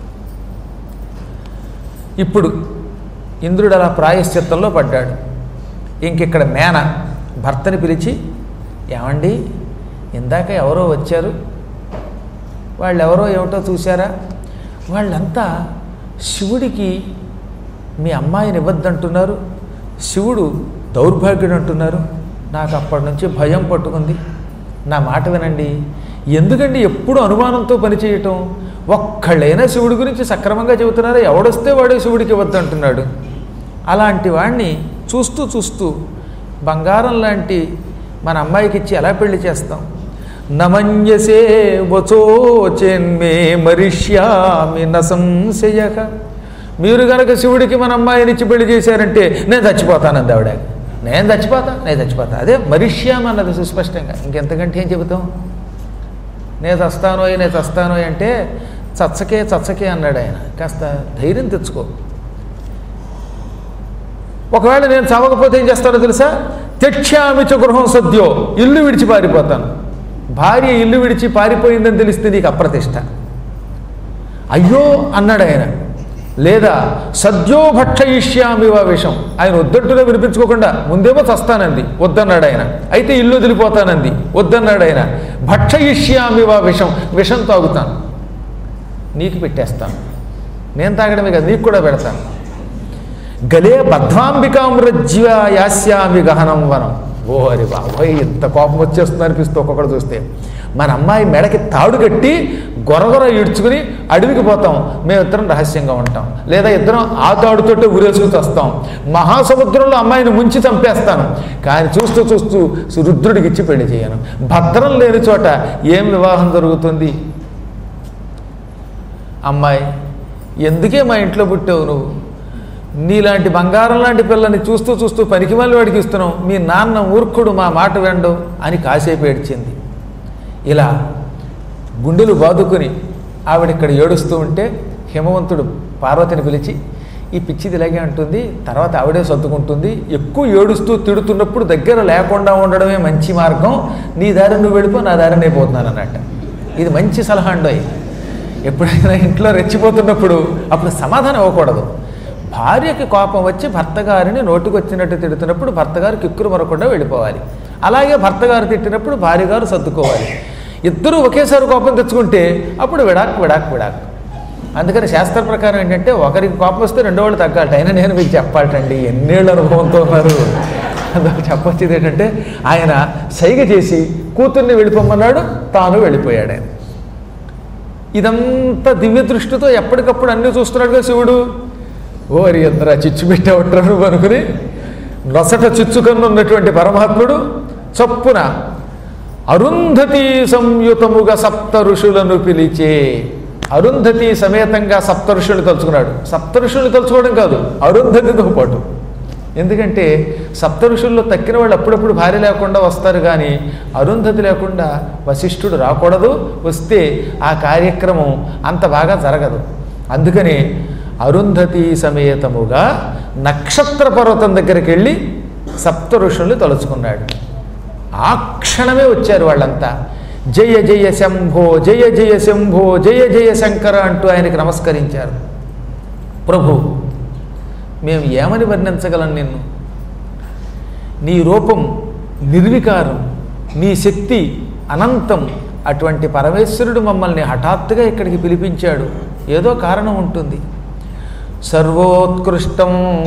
ఇప్పుడు ఇంద్రుడు అలా ప్రాయశ్చిత్తంలో పడ్డాడు ఇంకిక్కడ మేన భర్తని పిలిచి ఏమండి ఇందాక ఎవరో వచ్చారు వాళ్ళు ఎవరో ఏమిటో చూశారా వాళ్ళంతా శివుడికి మీ అమ్మాయిని ఇవ్వద్దంటున్నారు శివుడు దౌర్భాగ్యుడు అంటున్నారు నాకు అప్పటి నుంచి భయం పట్టుకుంది నా మాట వినండి ఎందుకండి ఎప్పుడు అనుమానంతో పనిచేయటం ఒక్కళ్ళైనా శివుడి గురించి సక్రమంగా చెబుతున్నారా ఎవడొస్తే వాడే శివుడికి ఇవ్వద్దంటున్నాడు అలాంటి వాడిని చూస్తూ చూస్తూ బంగారం లాంటి మన అమ్మాయికి ఇచ్చి ఎలా పెళ్లి చేస్తాం నమన్యసే వచోచెన్మే మరిష్యామి న సంశయక మీరు గనక శివుడికి మన అమ్మాయిని ఇచ్చి పెళ్లి చేశారంటే నేను చచ్చిపోతానంది ఆవిడ నేను చచ్చిపోతా నేను చచ్చిపోతా అదే మరిష్యామి అన్నది సుస్పష్టంగా ఇంకెంతకంటే ఏం చెబుతాం నేను చస్తానో నేను చస్తానో అంటే చచ్చకే చచ్చకే అన్నాడు ఆయన కాస్త ధైర్యం తెచ్చుకో ఒకవేళ నేను చావకపోతే ఏం చేస్తానో తెలుసా తెచ్చామిచ గృహం సద్యో ఇల్లు విడిచి పారిపోతాను భార్య ఇల్లు విడిచి పారిపోయిందని తెలిస్తే నీకు అప్రతిష్ట అయ్యో అన్నాడు ఆయన లేదా సద్యో భక్షయిష్యామివ విషం ఆయన వద్దంటుగా వినిపించుకోకుండా ముందేమో చస్తానంది వద్దన్నాడు ఆయన అయితే ఇల్లు వదిలిపోతానంది వద్దన్నాడు ఆయన భక్షయిష్యామివ విషం విషం తాగుతాను నీకు పెట్టేస్తాను నేను తాగడమే కదా నీకు కూడా పెడతాను గలే బద్ధాంబికామృజ్య యాస్యామి గహనం వనం ఓ అరే బాబోయ్ ఇంత కోపం వచ్చేస్తుంది అనిపిస్తుంది ఒక్కొక్కడు చూస్తే మన అమ్మాయి మెడకి తాడు కట్టి గొరగొర ఈడ్చుకుని అడవికి పోతాం మేమిద్దరం రహస్యంగా ఉంటాం లేదా ఇద్దరం ఆ తాడుతోటే ఊరేసుకుని వస్తాం మహాసముద్రంలో అమ్మాయిని ముంచి చంపేస్తాను కానీ చూస్తూ చూస్తూ రుద్రుడికి ఇచ్చి పెళ్లి చేయను భద్రం లేని చోట ఏం వివాహం జరుగుతుంది అమ్మాయి ఎందుకే మా ఇంట్లో పుట్టావు నువ్వు నీలాంటి బంగారం లాంటి పిల్లని చూస్తూ చూస్తూ పనికి మళ్ళీ వాడికి ఇస్తున్నావు మీ నాన్న మూర్ఖుడు మా మాట వెండు అని కాసేపు ఏడ్చింది ఇలా గుండెలు బాదుకుని ఆవిడ ఇక్కడ ఏడుస్తూ ఉంటే హిమవంతుడు పార్వతిని పిలిచి ఈ పిచ్చిది ఇలాగే అంటుంది తర్వాత ఆవిడే సర్దుకుంటుంది ఎక్కువ ఏడుస్తూ తిడుతున్నప్పుడు దగ్గర లేకుండా ఉండడమే మంచి మార్గం నీ దారి నువ్వు వెళ్ళిపో నా దారి నేను పోతున్నాను అన్నట్ట ఇది మంచి సలహా అండోయ్ ఎప్పుడైనా ఇంట్లో రెచ్చిపోతున్నప్పుడు అప్పుడు సమాధానం ఇవ్వకూడదు భార్యకి కోపం వచ్చి భర్త గారిని నోటికొచ్చినట్టు తిడుతున్నప్పుడు భర్త గారు కిక్కురు మరకుండా వెళ్ళిపోవాలి అలాగే భర్త గారు తిట్టినప్పుడు భార్య గారు సర్దుకోవాలి ఇద్దరూ ఒకేసారి కోపం తెచ్చుకుంటే అప్పుడు విడాక్ విడాక్ విడాక్ అందుకని శాస్త్ర ప్రకారం ఏంటంటే ఒకరికి కోపం వస్తే రెండో వాళ్ళు తగ్గాలట అయినా నేను మీకు చెప్పాలటండి ఎన్నేళ్ళ అనుభవంతో ఉన్నారు అందుకు చెప్పొచ్చేది ఏంటంటే ఆయన సైగ చేసి కూతుర్ని వెళ్ళిపోమన్నాడు తాను వెళ్ళిపోయాడు ఆయన ఇదంతా దివ్య దృష్టితో ఎప్పటికప్పుడు అన్నీ చూస్తున్నాడుగా శివుడు ఓరి అందరూ చిచ్చు పెట్టేవట్రా నువ్వు అనుకుని నొసట చిచ్చుకన్ను ఉన్నటువంటి పరమాత్ముడు చప్పున అరుంధతి సంయుతముగా సప్త ఋషులను పిలిచే అరుంధతి సమేతంగా సప్త ఋషులు తలుచుకున్నాడు సప్త ఋషులు తలుచుకోవడం కాదు అరుంధతితో పాటు ఎందుకంటే సప్త ఋషుల్లో తక్కిన వాళ్ళు అప్పుడప్పుడు భార్య లేకుండా వస్తారు కానీ అరుంధతి లేకుండా వశిష్ఠుడు రాకూడదు వస్తే ఆ కార్యక్రమం అంత బాగా జరగదు అందుకని అరుంధతి సమేతముగా నక్షత్ర పర్వతం దగ్గరికి వెళ్ళి సప్త ఋషుల్ని తలుచుకున్నాడు ఆ క్షణమే వచ్చారు వాళ్ళంతా జయ జయ శంభో జయ జయ శంభో జయ జయ శంకర అంటూ ఆయనకి నమస్కరించారు ప్రభు మేము ఏమని వర్ణించగలం నిన్ను నీ రూపం నిర్వికారం నీ శక్తి అనంతం అటువంటి పరమేశ్వరుడు మమ్మల్ని హఠాత్తుగా ఇక్కడికి పిలిపించాడు ఏదో కారణం ఉంటుంది సర్వోత్కృష్టం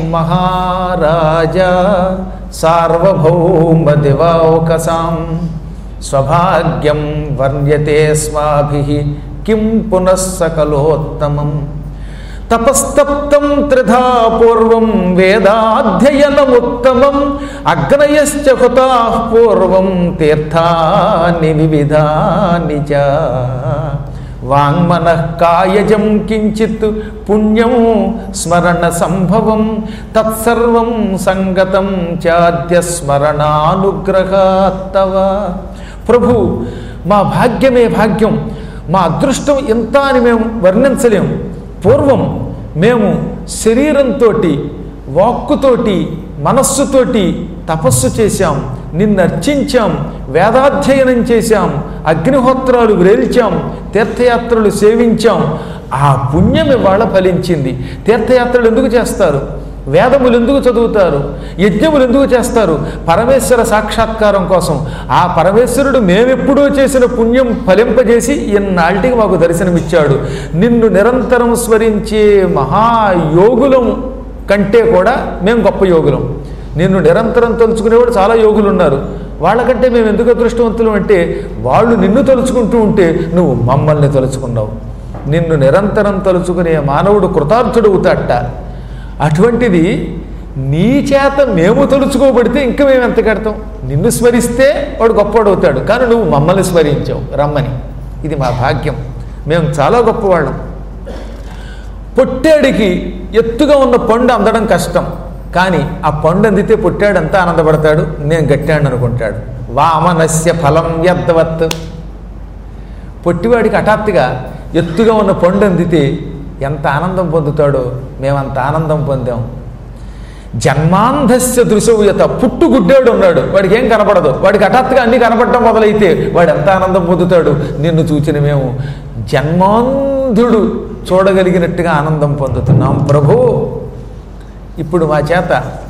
మహారాజా సార్వభౌమ దివావకసాం స్వభాగ్యం వర్ణ్యతే స్మాభి కిం పునః సకలోత్తమం తపస్తప్తం త్రిధా పూర్వం వేదాధ్యయనముత్తమం అగ్నయశ్చ హుతా పూర్వం తీర్థాని వివిధాని చ వాంగ్మన కాయజం కించిత్ పుణ్యం స్మరణ సంభవం తత్సర్వం సంగతం చాద్య స్మరణానుగ్రహాత్తవ ప్రభు మా భాగ్యమే భాగ్యం మా అదృష్టం ఎంత అని మేము వర్ణించలేము పూర్వం మేము శరీరంతో వాక్కుతోటి మనస్సుతోటి తపస్సు చేశాం నిన్ను అర్చించాం వేదాధ్యయనం చేశాం అగ్నిహోత్రాలు వ్రేల్చాం తీర్థయాత్రలు సేవించాం ఆ పుణ్యం ఇవాళ ఫలించింది తీర్థయాత్రలు ఎందుకు చేస్తారు వేదములు ఎందుకు చదువుతారు యజ్ఞములు ఎందుకు చేస్తారు పరమేశ్వర సాక్షాత్కారం కోసం ఆ పరమేశ్వరుడు మేమెప్పుడూ చేసిన పుణ్యం ఫలింపజేసి ఇన్నాళ్ళకి మాకు దర్శనమిచ్చాడు నిన్ను నిరంతరం స్మరించే మహాయోగులం కంటే కూడా మేము గొప్ప యోగులం నిన్ను నిరంతరం తలుచుకునేవాడు చాలా యోగులు ఉన్నారు వాళ్ళకంటే మేము ఎందుకు అదృష్టవంతులం అంటే వాళ్ళు నిన్ను తలుచుకుంటూ ఉంటే నువ్వు మమ్మల్ని తలుచుకున్నావు నిన్ను నిరంతరం తలుచుకునే మానవుడు కృతార్థుడు అవుతాట అటువంటిది నీ చేత మేము తలుచుకోబడితే ఇంకా మేము ఎంత కడతాం నిన్ను స్మరిస్తే వాడు గొప్పవాడు అవుతాడు కానీ నువ్వు మమ్మల్ని స్మరించావు రమ్మని ఇది మా భాగ్యం మేము చాలా గొప్పవాళ్ళం పొట్టేడికి ఎత్తుగా ఉన్న పండు అందడం కష్టం కానీ ఆ పండు అందితే పొట్టాడంతా ఆనందపడతాడు నేను గట్టాడు అనుకుంటాడు వామనస్య ఫలం యద్దవత్ పొట్టివాడికి హఠాత్తుగా ఎత్తుగా ఉన్న పండు అందితే ఎంత ఆనందం పొందుతాడో మేమంత ఆనందం పొందాం జన్మాంధస్య దృశవ్యత పుట్టు గుడ్డాడు ఉన్నాడు వాడికి ఏం కనపడదు వాడికి హఠాత్తుగా అన్ని కనపడటం మొదలైతే వాడు ఎంత ఆనందం పొందుతాడు నిన్ను చూచిన మేము జన్మాంధుడు చూడగలిగినట్టుగా ఆనందం పొందుతున్నాం ప్రభు ఇప్పుడు మా చేత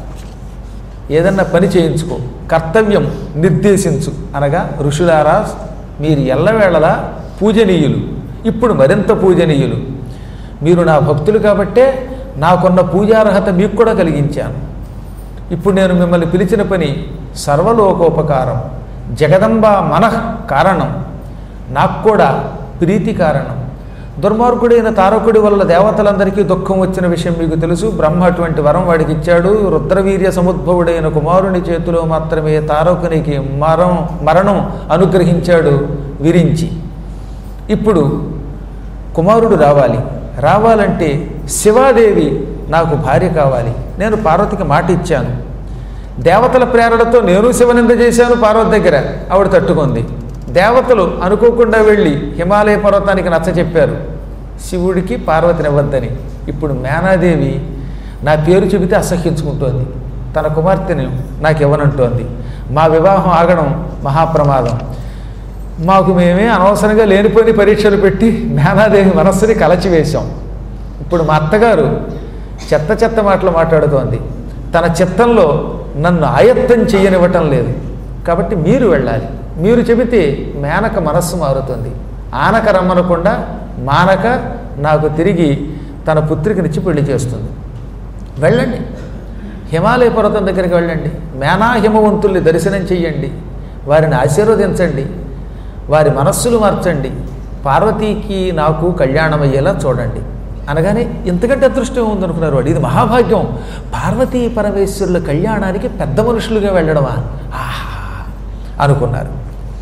ఏదన్నా పని చేయించుకో కర్తవ్యం నిర్దేశించు అనగా ఋషులారా మీరు ఎల్లవేళలా పూజనీయులు ఇప్పుడు మరింత పూజనీయులు మీరు నా భక్తులు కాబట్టే నాకున్న పూజార్హత మీకు కూడా కలిగించాను ఇప్పుడు నేను మిమ్మల్ని పిలిచిన పని సర్వలోకోపకారం జగదంబ మనః కారణం నాకు కూడా ప్రీతి కారణం దుర్మార్గుడైన తారకుడి వల్ల దేవతలందరికీ దుఃఖం వచ్చిన విషయం మీకు తెలుసు బ్రహ్మ అటువంటి వరం వాడికి ఇచ్చాడు రుద్రవీర్య సముద్భవుడైన కుమారుని చేతిలో మాత్రమే తారకునికి మరం మరణం అనుగ్రహించాడు విరించి ఇప్పుడు కుమారుడు రావాలి రావాలంటే శివాదేవి నాకు భార్య కావాలి నేను పార్వతికి మాట ఇచ్చాను దేవతల ప్రేరణతో నేను శివనింద చేశాను పార్వతి దగ్గర ఆవిడ తట్టుకుంది దేవతలు అనుకోకుండా వెళ్ళి హిమాలయ పర్వతానికి నచ్చ చెప్పారు శివుడికి పార్వతినివ్వద్దని ఇప్పుడు మేనాదేవి నా పేరు చెబితే అసహ్యించుకుంటోంది తన కుమార్తెను నాకు ఇవ్వనంటోంది మా వివాహం ఆగడం మహాప్రమాదం మాకు మేమే అనవసరంగా లేనిపోని పరీక్షలు పెట్టి మేనాదేవి మనస్సుని కలచివేశాం ఇప్పుడు మా అత్తగారు చెత్త చెత్త మాటలు మాట్లాడుతోంది తన చిత్తంలో నన్ను ఆయత్తం చేయనివ్వటం లేదు కాబట్టి మీరు వెళ్ళాలి మీరు చెబితే మేనక మనస్సు మారుతుంది ఆనక రమ్మనకుండా మానక నాకు తిరిగి తన పుత్రికనిచ్చి పెళ్లి చేస్తుంది వెళ్ళండి హిమాలయ పర్వతం దగ్గరికి వెళ్ళండి మేనా హిమవంతుల్ని దర్శనం చెయ్యండి వారిని ఆశీర్వదించండి వారి మనస్సులు మార్చండి పార్వతీకి నాకు కళ్యాణం అయ్యేలా చూడండి అనగానే ఇంతకంటే అదృష్టం ఉందనుకున్నారు వాడు ఇది మహాభాగ్యం పార్వతీ పరమేశ్వరుల కళ్యాణానికి పెద్ద మనుషులుగా వెళ్ళడమా ఆహా అనుకున్నారు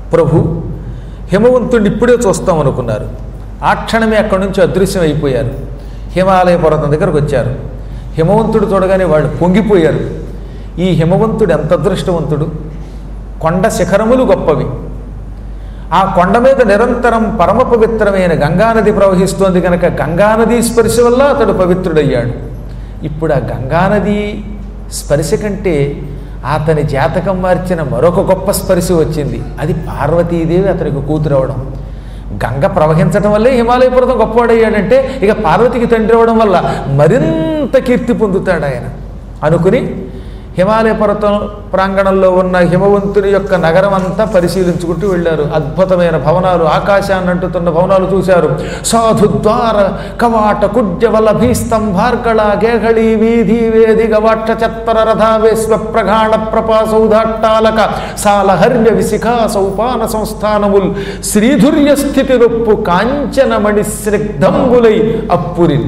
ప్రభు హిమవంతుడిని ఇప్పుడే చూస్తాం అనుకున్నారు ఆ క్షణమే అక్కడి నుంచి అదృశ్యం అయిపోయారు హిమాలయ పర్వతం దగ్గరకు వచ్చారు హిమవంతుడు చూడగానే వాళ్ళు పొంగిపోయారు ఈ హిమవంతుడు ఎంత అదృష్టవంతుడు కొండ శిఖరములు గొప్పవి ఆ కొండ మీద నిరంతరం పరమ పవిత్రమైన గంగానది ప్రవహిస్తోంది కనుక గంగానది స్పర్శ వల్ల అతడు పవిత్రుడయ్యాడు ఇప్పుడు ఆ గంగానది స్పర్శ కంటే అతని జాతకం మార్చిన మరొక గొప్ప స్పర్శ వచ్చింది అది పార్వతీదేవి అతనికి కూతురవడం గంగ ప్రవహించడం వల్లే హిమాలయ పర్వతం గొప్పవాడయ్యాడంటే ఇక పార్వతికి తండ్రి అవ్వడం వల్ల మరింత కీర్తి పొందుతాడు ఆయన అనుకుని హిమాలయ పర్వతం ప్రాంగణంలో ఉన్న హిమవంతుని యొక్క నగరం అంతా పరిశీలించుకుంటూ వెళ్ళారు అద్భుతమైన భవనాలు ఆకాశాన్ని అంటుతున్న భవనాలు చూశారు సాధు ద్వార కవాట కుడ్య వల్లభీ స్తంభార్గళ గేహళి వీధి వేది గవాక్ష చత్తర రథావేశ్వ ప్రగాఢ ప్రపాసౌధాట్టాలక సాలహర్య విశిఖా సౌపాన సంస్థానముల్ శ్రీధుర్య స్థితి రొప్పు కాంచనమణి స్నిగ్ధంబులై అప్పురిన్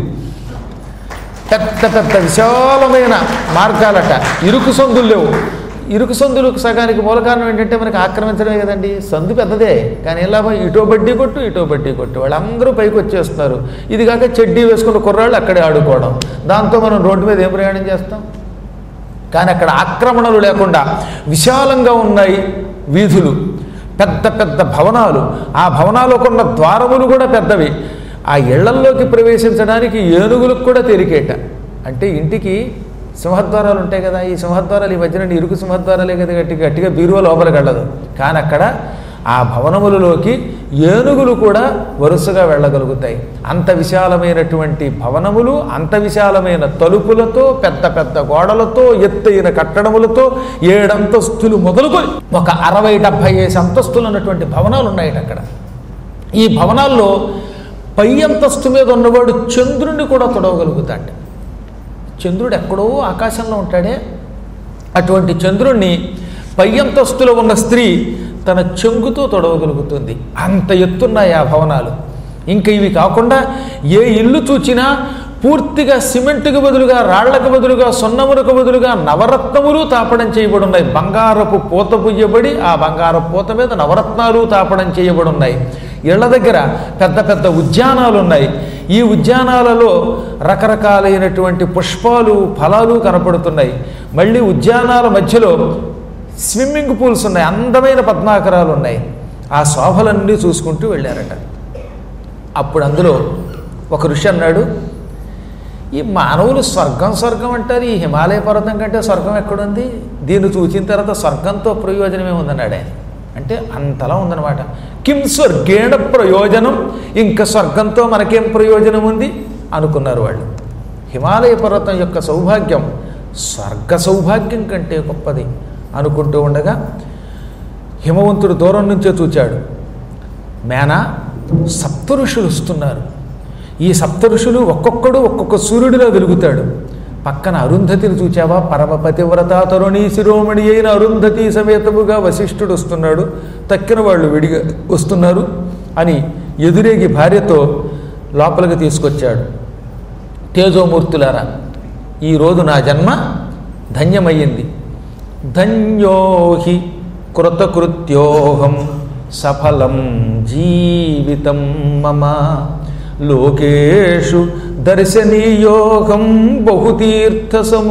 పెద్ద పెద్ద విశాలమైన మార్గాలట ఇరుకు సందులు లేవు ఇరుకు సందులకు సగానికి మూల కారణం ఏంటంటే మనకి ఆక్రమించడమే కదండి సందు పెద్దదే కానీ ఎలా ఇటో బడ్డీ కొట్టు ఇటో బడ్డీ కొట్టు వాళ్ళందరూ పైకి వచ్చేస్తున్నారు ఇది కాక చెడ్డీ వేసుకున్న కుర్రాళ్ళు అక్కడే ఆడుకోవడం దాంతో మనం రోడ్డు మీద ఏం ప్రయాణం చేస్తాం కానీ అక్కడ ఆక్రమణలు లేకుండా విశాలంగా ఉన్నాయి వీధులు పెద్ద పెద్ద భవనాలు ఆ భవనాలకు ఉన్న ద్వారములు కూడా పెద్దవి ఆ ఇళ్లల్లోకి ప్రవేశించడానికి ఏనుగులకు కూడా తేలికేట అంటే ఇంటికి సింహద్వారాలు ఉంటాయి కదా ఈ సింహద్వారాలు ఈ మధ్యన ఇరుకు సింహద్వారాలే కదా గట్టి గట్టిగా బీరువా లోపలికి వెళ్ళదు కానీ అక్కడ ఆ భవనములలోకి ఏనుగులు కూడా వరుసగా వెళ్ళగలుగుతాయి అంత విశాలమైనటువంటి భవనములు అంత విశాలమైన తలుపులతో పెద్ద పెద్ద గోడలతో ఎత్తైన కట్టడములతో ఏడంతస్తులు మొదలుకొని ఒక అరవై డెబ్భై ఐదు అంతస్తులు ఉన్నటువంటి భవనాలు ఉన్నాయి అక్కడ ఈ భవనాల్లో పై అంతస్తు మీద ఉన్నవాడు చంద్రుణ్ణి కూడా తొడవగలుగుతాడు చంద్రుడు ఎక్కడో ఆకాశంలో ఉంటాడే అటువంటి చంద్రుణ్ణి పై అంతస్తులో ఉన్న స్త్రీ తన చెంగుతో తొడవగలుగుతుంది అంత ఎత్తున్నాయి ఆ భవనాలు ఇంకా ఇవి కాకుండా ఏ ఇల్లు చూచినా పూర్తిగా సిమెంట్కి బదులుగా రాళ్లకు బదులుగా సున్నములకు బదులుగా నవరత్నములు తాపడం చేయబడి ఉన్నాయి బంగారపు పూత పుయ్యబడి ఆ బంగారపు పూత మీద నవరత్నాలు తాపడం చేయబడి ఉన్నాయి ఇళ్ల దగ్గర పెద్ద పెద్ద ఉద్యానాలు ఉన్నాయి ఈ ఉద్యానాలలో రకరకాలైనటువంటి పుష్పాలు ఫలాలు కనపడుతున్నాయి మళ్ళీ ఉద్యానాల మధ్యలో స్విమ్మింగ్ పూల్స్ ఉన్నాయి అందమైన పద్మాకరాలు ఉన్నాయి ఆ శోభలన్నీ చూసుకుంటూ వెళ్ళారట అప్పుడు అందులో ఒక ఋషి అన్నాడు ఈ మానవులు స్వర్గం స్వర్గం అంటారు ఈ హిమాలయ పర్వతం కంటే స్వర్గం ఎక్కడుంది దీన్ని చూచిన తర్వాత స్వర్గంతో ప్రయోజనమే ఉందన్నాడు ఆయన అంటే అంతలా ఉందన్నమాట కిం స్వర్గేణ ప్రయోజనం ఇంకా స్వర్గంతో మనకేం ప్రయోజనం ఉంది అనుకున్నారు వాళ్ళు హిమాలయ పర్వతం యొక్క సౌభాగ్యం స్వర్గ సౌభాగ్యం కంటే గొప్పది అనుకుంటూ ఉండగా హిమవంతుడు దూరం నుంచే చూచాడు మేనా సప్త ఋషులు వస్తున్నారు ఈ సప్త ఋషులు ఒక్కొక్కడు ఒక్కొక్క సూర్యుడిలో వెలుగుతాడు పక్కన అరుంధతిని చూచావా పరమ పతివ్రత తరుణి శిరోమణి అయిన అరుంధతి సమేతముగా వశిష్ఠుడు వస్తున్నాడు తక్కిన వాళ్ళు విడిగా వస్తున్నారు అని ఎదురేగి భార్యతో లోపలికి తీసుకొచ్చాడు తేజోమూర్తులారా ఈరోజు నా జన్మ ధన్యమయ్యింది ధన్యోహి కృతకృత్యోహం సఫలం జీవితం మమ లోకేషు దర్శనీయోగం బహుతీర్థ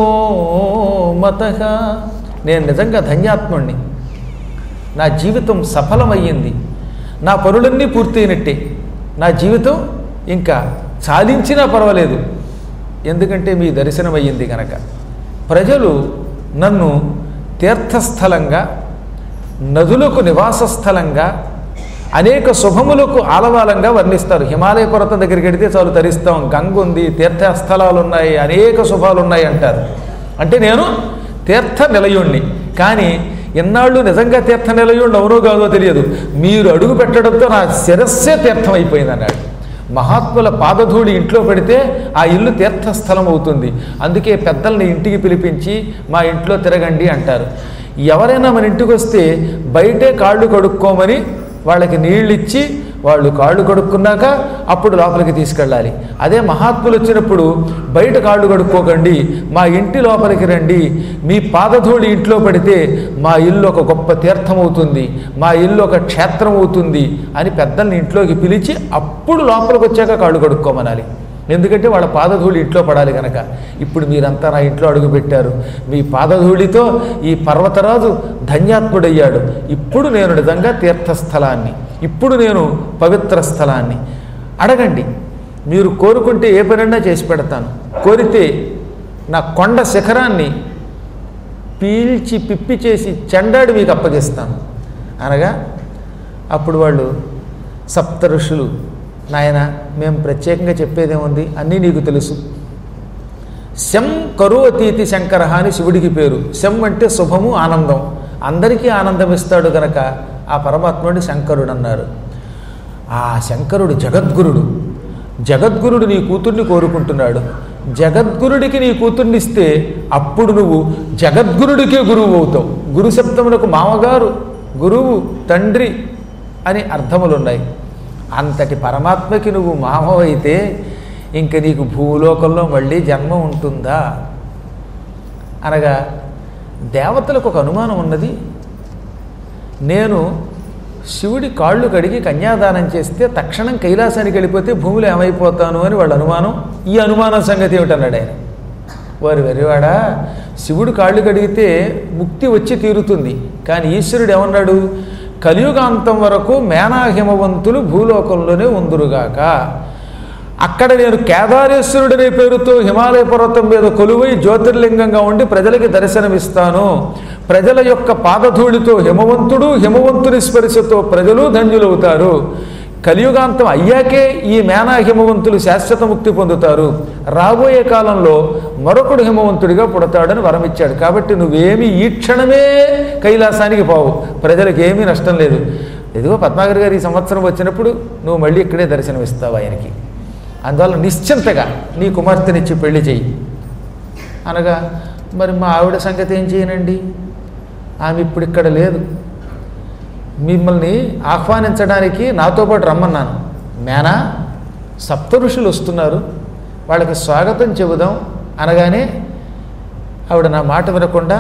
సమోమత నేను నిజంగా ధన్యాత్ముణ్ణి నా జీవితం సఫలమయ్యింది నా పనులన్నీ పూర్తయినట్టే నా జీవితం ఇంకా సాధించినా పర్వాలేదు ఎందుకంటే మీ దర్శనం అయ్యింది కనుక ప్రజలు నన్ను తీర్థస్థలంగా నదులకు నివాస స్థలంగా అనేక శుభములకు ఆలవాలంగా వర్ణిస్తారు హిమాలయ పర్వతం దగ్గరికి వెడితే చాలు తరిస్తాం గంగ ఉంది తీర్థస్థలాలు ఉన్నాయి అనేక శుభాలు ఉన్నాయి అంటారు అంటే నేను తీర్థ నిలయుణ్ణి కానీ ఎన్నాళ్ళు నిజంగా తీర్థ నిలయుణ్ణి అవునో కాదో తెలియదు మీరు అడుగు పెట్టడంతో నా శిరస్సే తీర్థం అయిపోయింది అన్నాడు మహాత్ముల పాదధూళి ఇంట్లో పెడితే ఆ ఇల్లు తీర్థస్థలం అవుతుంది అందుకే పెద్దల్ని ఇంటికి పిలిపించి మా ఇంట్లో తిరగండి అంటారు ఎవరైనా మన ఇంటికి వస్తే బయటే కాళ్ళు కడుక్కోమని వాళ్ళకి నీళ్ళు ఇచ్చి వాళ్ళు కాళ్ళు కడుక్కున్నాక అప్పుడు లోపలికి తీసుకెళ్ళాలి అదే మహాత్ములు వచ్చినప్పుడు బయట కాళ్ళు కడుక్కోకండి మా ఇంటి లోపలికి రండి మీ పాదధూళి ఇంట్లో పడితే మా ఇల్లు ఒక గొప్ప తీర్థం అవుతుంది మా ఇల్లు ఒక క్షేత్రం అవుతుంది అని పెద్దల్ని ఇంట్లోకి పిలిచి అప్పుడు లోపలికి వచ్చాక కాళ్ళు కడుక్కోమనాలి ఎందుకంటే వాళ్ళ పాదధూళి ఇంట్లో పడాలి కనుక ఇప్పుడు మీరంతా నా ఇంట్లో అడుగుపెట్టారు మీ పాదధూళితో ఈ పర్వతరాజు ధన్యాత్ముడయ్యాడు ఇప్పుడు నేను నిజంగా తీర్థస్థలాన్ని ఇప్పుడు నేను పవిత్ర స్థలాన్ని అడగండి మీరు కోరుకుంటే ఏ పనైనా చేసి పెడతాను కోరితే నా కొండ శిఖరాన్ని పీల్చి పిప్పి చేసి చెండాడి మీకు అప్పగిస్తాను అనగా అప్పుడు వాళ్ళు సప్త ఋషులు నాయన మేము ప్రత్యేకంగా చెప్పేదేముంది అన్నీ నీకు తెలుసు శం కరువతీతి శంకర అని శివుడికి పేరు శం అంటే శుభము ఆనందం అందరికీ ఆనందం ఇస్తాడు గనక ఆ పరమాత్ముడి శంకరుడు అన్నారు ఆ శంకరుడు జగద్గురుడు జగద్గురుడు నీ కూతుర్ని కోరుకుంటున్నాడు జగద్గురుడికి నీ కూతుర్నిస్తే అప్పుడు నువ్వు జగద్గురుడికే గురువు అవుతావు గురు శబ్దములకు మామగారు గురువు తండ్రి అని అర్థములున్నాయి అంతటి పరమాత్మకి నువ్వు మామవైతే ఇంక నీకు భూలోకంలో మళ్ళీ జన్మ ఉంటుందా అనగా దేవతలకు ఒక అనుమానం ఉన్నది నేను శివుడి కాళ్ళు కడిగి కన్యాదానం చేస్తే తక్షణం కైలాసానికి వెళ్ళిపోతే భూమిలో ఏమైపోతాను అని వాళ్ళ అనుమానం ఈ అనుమానం సంగతి ఏమిటన్నాడు ఆయన వారు వెరివాడా శివుడు కాళ్ళు కడిగితే ముక్తి వచ్చి తీరుతుంది కానీ ఈశ్వరుడు ఏమన్నాడు కలియుగాంతం వరకు మేనాహిమవంతులు భూలోకంలోనే ఉందురుగాక అక్కడ నేను కేదారేశ్వరుడనే పేరుతో హిమాలయ పర్వతం మీద కొలువై జ్యోతిర్లింగంగా ఉండి ప్రజలకి దర్శనమిస్తాను ప్రజల యొక్క పాదధూళితో హిమవంతుడు హిమవంతుని స్పర్శతో ప్రజలు ధన్యులవుతారు కలియుగాంతం అయ్యాకే ఈ మేనా హిమవంతులు శాశ్వత ముక్తి పొందుతారు రాబోయే కాలంలో మరొకడు హిమవంతుడిగా పుడతాడని వరమిచ్చాడు కాబట్టి నువ్వేమి ఈ క్షణమే కైలాసానికి పోవు ప్రజలకు ఏమీ నష్టం లేదు ఇదిగో పద్మాగర్ గారు ఈ సంవత్సరం వచ్చినప్పుడు నువ్వు మళ్ళీ ఇక్కడే దర్శనమిస్తావు ఆయనకి అందువల్ల నిశ్చింతగా నీ కుమార్తెనిచ్చి పెళ్లి చెయ్యి అనగా మరి మా ఆవిడ సంగతి ఏం చేయనండి ఆమె ఇప్పుడు ఇక్కడ లేదు మిమ్మల్ని ఆహ్వానించడానికి నాతో పాటు రమ్మన్నాను మేనా సప్త ఋషులు వస్తున్నారు వాళ్ళకి స్వాగతం చెబుదాం అనగానే ఆవిడ నా మాట వినకుండా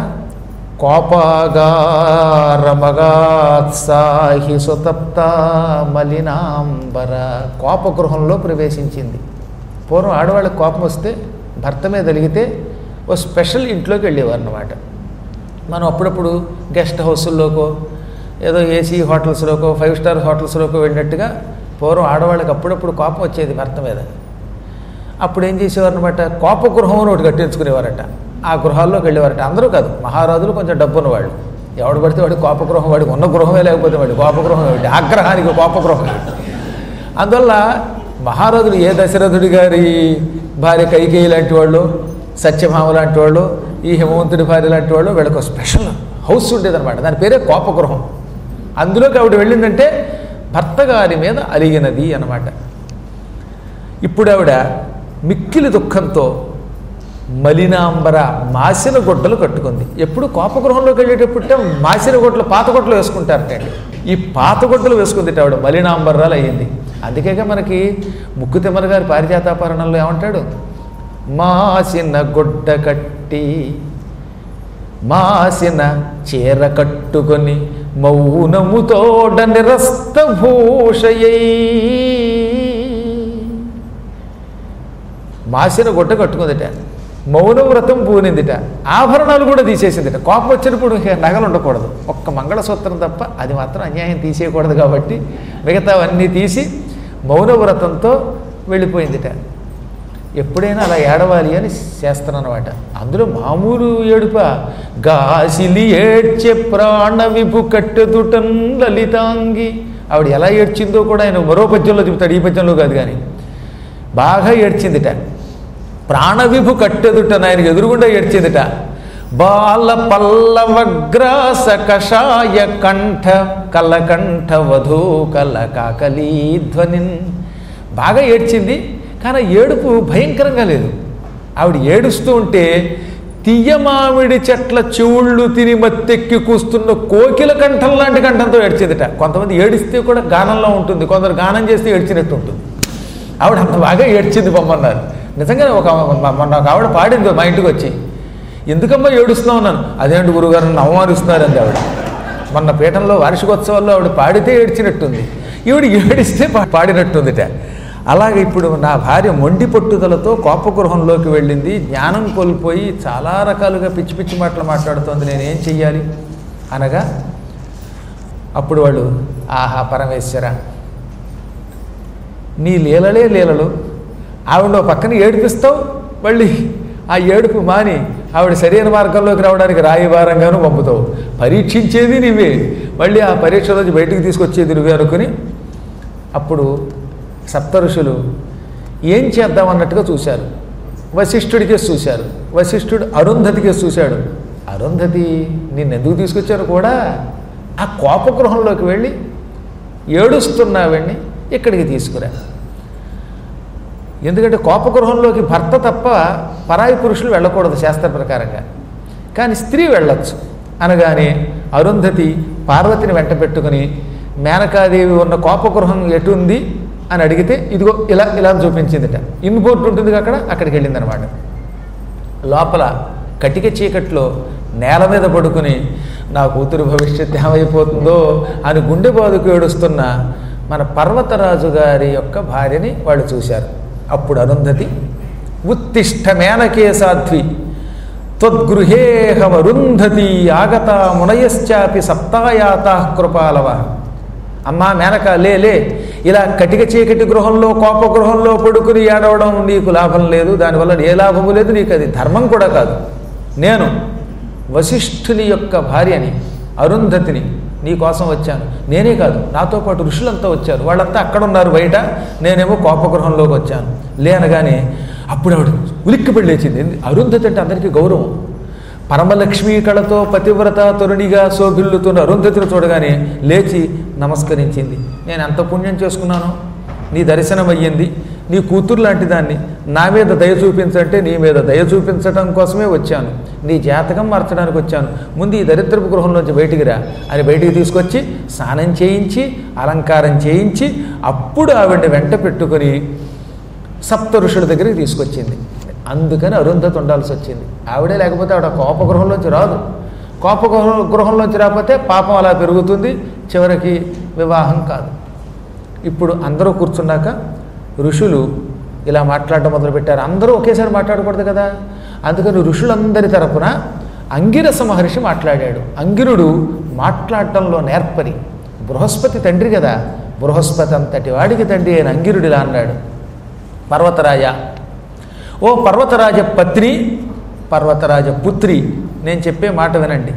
కోపగారమగాత్సాహి సుతప్త మలినాంబర కోపగృహంలో ప్రవేశించింది పూర్వం ఆడవాళ్ళకి కోపం వస్తే భర్త మీద కలిగితే ఓ స్పెషల్ ఇంట్లోకి వెళ్ళేవారు అన్నమాట మనం అప్పుడప్పుడు గెస్ట్ హౌసుల్లోకో ఏదో ఏసీ హోటల్స్లోకో ఫైవ్ స్టార్ హోటల్స్లోకో వెళ్ళినట్టుగా పూర్వం ఆడవాళ్ళకి అప్పుడప్పుడు కోపం వచ్చేది భర్త మీద అప్పుడు ఏం చేసేవారు అనమాట కోపగృహం అని ఒకటి కట్టించుకునేవారట ఆ గృహాల్లోకి వెళ్ళేవారట అందరూ కాదు మహారాజులు కొంచెం డబ్బు ఉన్నవాళ్ళు ఎవడు పడితే వాడి కోపగృహం వాడికి ఉన్న గృహమే లేకపోతే వాడి కోపగృహం ఏమిటి ఆగ్రహానికి కోపగృహం ఏమిటి అందువల్ల మహారాజులు ఏ దశరథుడి గారి భార్య కైకేయి లాంటి వాళ్ళు సత్యభామ లాంటి వాళ్ళు ఈ హిమవంతుడి భార్య లాంటి వాళ్ళు వీళ్ళకి ఒక స్పెషల్ హౌస్ ఉండేదన్నమాట దాని పేరే కోపగృహం అందులోకి ఆవిడ వెళ్ళిందంటే భర్త గారి మీద అలిగినది అన్నమాట ఇప్పుడు ఆవిడ మిక్కిలి దుఃఖంతో మలినాంబర మాసిన గుడ్డలు కట్టుకుంది ఎప్పుడు కోపగృహంలోకి వెళ్ళేటప్పుడే మాసిన గుడ్డలు పాత గుడ్డలు వేసుకుంటారట ఈ పాత గుడ్డలు వేసుకుంది ఆవిడ మలినాంబరాలు అయ్యింది అందుకేగా మనకి ముక్కు తిమ్మర గారి పారిజాతాపరణంలో ఏమంటాడు మాసిన గుడ్డ కట్టి మాసిన చీర కట్టుకొని మౌనముతోడ నిరస్త భూషయై మాసిన గుడ్డ కట్టుకుందిట మౌన వ్రతం పూనిందిట ఆభరణాలు కూడా తీసేసిందిట కోపం వచ్చినప్పుడు ఇక నగలు ఉండకూడదు ఒక్క మంగళసూత్రం తప్ప అది మాత్రం అన్యాయం తీసేయకూడదు కాబట్టి మిగతావన్నీ తీసి మౌన వ్రతంతో వెళ్ళిపోయిందిట ఎప్పుడైనా అలా ఏడవాలి అని చేస్తానన్నమాట అందులో మామూలు ఏడుప గాసిలి ఏడ్చే ప్రాణ విభు కట్టెదుటన్ లలితాంగి ఆవిడ ఎలా ఏడ్చిందో కూడా ఆయన మరో పద్యంలో చెబుతాడు ఈ పద్యంలో కాదు కానీ బాగా ఏడ్చిందిట ప్రాణవిభు కట్టెదుట ఆయనకు ఎదురుగుండా ఏడ్చిందిట బాల పల్లవగ్రాస కషాయ కంఠ కలకంఠ వధూ కల కాకలీ ధ్వనిన్ బాగా ఏడ్చింది కానీ ఆ ఏడుపు భయంకరంగా లేదు ఆవిడ ఏడుస్తూ ఉంటే తీయమామిడి చెట్ల చెవుళ్ళు తిని మత్తెక్కి కూస్తున్న కోకిల కంఠం లాంటి కంఠంతో ఏడ్చేదిట కొంతమంది ఏడిస్తే కూడా గానంలో ఉంటుంది కొందరు గానం చేస్తే ఏడ్చినట్టు ఉంటుంది ఆవిడ అంత బాగా ఏడ్చింది బొమ్మన్నారు నిజంగా ఒక మొన్న ఒక ఆవిడ పాడింది మా ఇంటికి వచ్చి ఎందుకమ్మా ఏడుస్తున్నావు ఉన్నాను అదేంటి గురుగారు నన్ను అవమానిస్తున్నారండి ఆవిడ మొన్న పీఠంలో వార్షికోత్సవాల్లో ఆవిడ పాడితే ఏడ్చినట్టుంది ఈవిడ ఏడిస్తే పా- పాడినట్టుందిట అలాగే ఇప్పుడు నా భార్య మొండి పట్టుదలతో కోపగృహంలోకి వెళ్ళింది జ్ఞానం కోల్పోయి చాలా రకాలుగా పిచ్చి పిచ్చి మాటలు మాట్లాడుతోంది నేనేం చెయ్యాలి అనగా అప్పుడు వాళ్ళు ఆహా పరమేశ్వర నీ లీలలే లీలలు ఆవిడ ఓ పక్కన ఏడిపిస్తావు మళ్ళీ ఆ ఏడుపు మాని ఆవిడ సరైన మార్గంలోకి రావడానికి రాయబారంగాను పంపుతావు పరీక్షించేది నీవే మళ్ళీ ఆ పరీక్ష రోజు బయటికి తీసుకొచ్చేది నువ్వే అనుకుని అప్పుడు సప్త ఋషులు ఏం చేద్దాం అన్నట్టుగా చూశారు వశిష్ఠుడికే చూశారు వశిష్ఠుడు అరుంధతికే చూశాడు అరుంధతి నిన్ను ఎందుకు తీసుకొచ్చారు కూడా ఆ కోపగృహంలోకి వెళ్ళి ఏడుస్తున్నావని ఇక్కడికి తీసుకురా ఎందుకంటే కోపగృహంలోకి భర్త తప్ప పరాయి పురుషులు వెళ్ళకూడదు శాస్త్ర ప్రకారంగా కానీ స్త్రీ వెళ్ళొచ్చు అనగానే అరుంధతి పార్వతిని వెంట పెట్టుకుని మేనకాదేవి ఉన్న కోపగృహం ఎటు ఉంది అని అడిగితే ఇదిగో ఇలా ఇలా చూపించిందిట ఇన్ బోర్డు ఉంటుంది అక్కడ అక్కడికి వెళ్ళిందనమాట లోపల కటిక చీకట్లో నేల మీద పడుకుని నా కూతురు భవిష్యత్తు ఏమైపోతుందో అని గుండె బాదుకు ఏడుస్తున్న మన పర్వతరాజు గారి యొక్క భార్యని వాళ్ళు చూశారు అప్పుడు అరుంధతి ఉత్తిష్ట మేనకే సాధ్వి త్వద్గృహేహమరుంధతి ఆగత మునయశ్చాపి సప్తాయాత కృపాలవ అమ్మా మేనక లే లే ఇలా కటిక చీకటి గృహంలో కోప గృహంలో పడుకుని ఏడవడం నీకు లాభం లేదు దానివల్ల ఏ లాభము లేదు నీకు అది ధర్మం కూడా కాదు నేను వశిష్ఠుని యొక్క భార్యని అరుంధతిని నీ కోసం వచ్చాను నేనే కాదు నాతో పాటు ఋషులంతా వచ్చారు వాళ్ళంతా అక్కడ ఉన్నారు బయట నేనేమో కోపగృహంలోకి వచ్చాను లేనగానే అప్పుడు ఆవిడ ఉలిక్కి పెళ్ళేసింది అరుంధతి అంటే అందరికీ గౌరవం పరమలక్ష్మీ కళతో పతివ్రత తరుణిగా శోభిల్లుతున్న అరుంధతిని చూడగానే లేచి నమస్కరించింది నేను ఎంత పుణ్యం చేసుకున్నానో నీ దర్శనం అయ్యింది నీ కూతురు లాంటి దాన్ని నా మీద దయ చూపించంటే నీ మీద దయ చూపించడం కోసమే వచ్చాను నీ జాతకం మార్చడానికి వచ్చాను ముందు ఈ దరిద్రపు గృహంలోంచి బయటికి రా అని బయటికి తీసుకొచ్చి స్నానం చేయించి అలంకారం చేయించి అప్పుడు ఆవిడ వెంట పెట్టుకొని సప్త ఋషుల దగ్గరికి తీసుకొచ్చింది అందుకని అరుంధతి ఉండాల్సి వచ్చింది ఆవిడే లేకపోతే ఆవిడ కోపగృహంలోంచి రాదు కోపగృహ గృహంలోంచి రాకపోతే పాపం అలా పెరుగుతుంది చివరికి వివాహం కాదు ఇప్పుడు అందరూ కూర్చున్నాక ఋషులు ఇలా మాట్లాడడం మొదలుపెట్టారు అందరూ ఒకేసారి మాట్లాడకూడదు కదా అందుకని ఋషులందరి తరపున అంగిరస మహర్షి మాట్లాడాడు అంగిరుడు మాట్లాడటంలో నేర్పరి బృహస్పతి తండ్రి కదా బృహస్పతి అంతటి వాడికి తండ్రి అయిన అంగిరుడు ఇలా అన్నాడు పర్వతరాజ ఓ పర్వతరాజ పత్ని పర్వతరాజ పుత్రి నేను చెప్పే మాట వినండి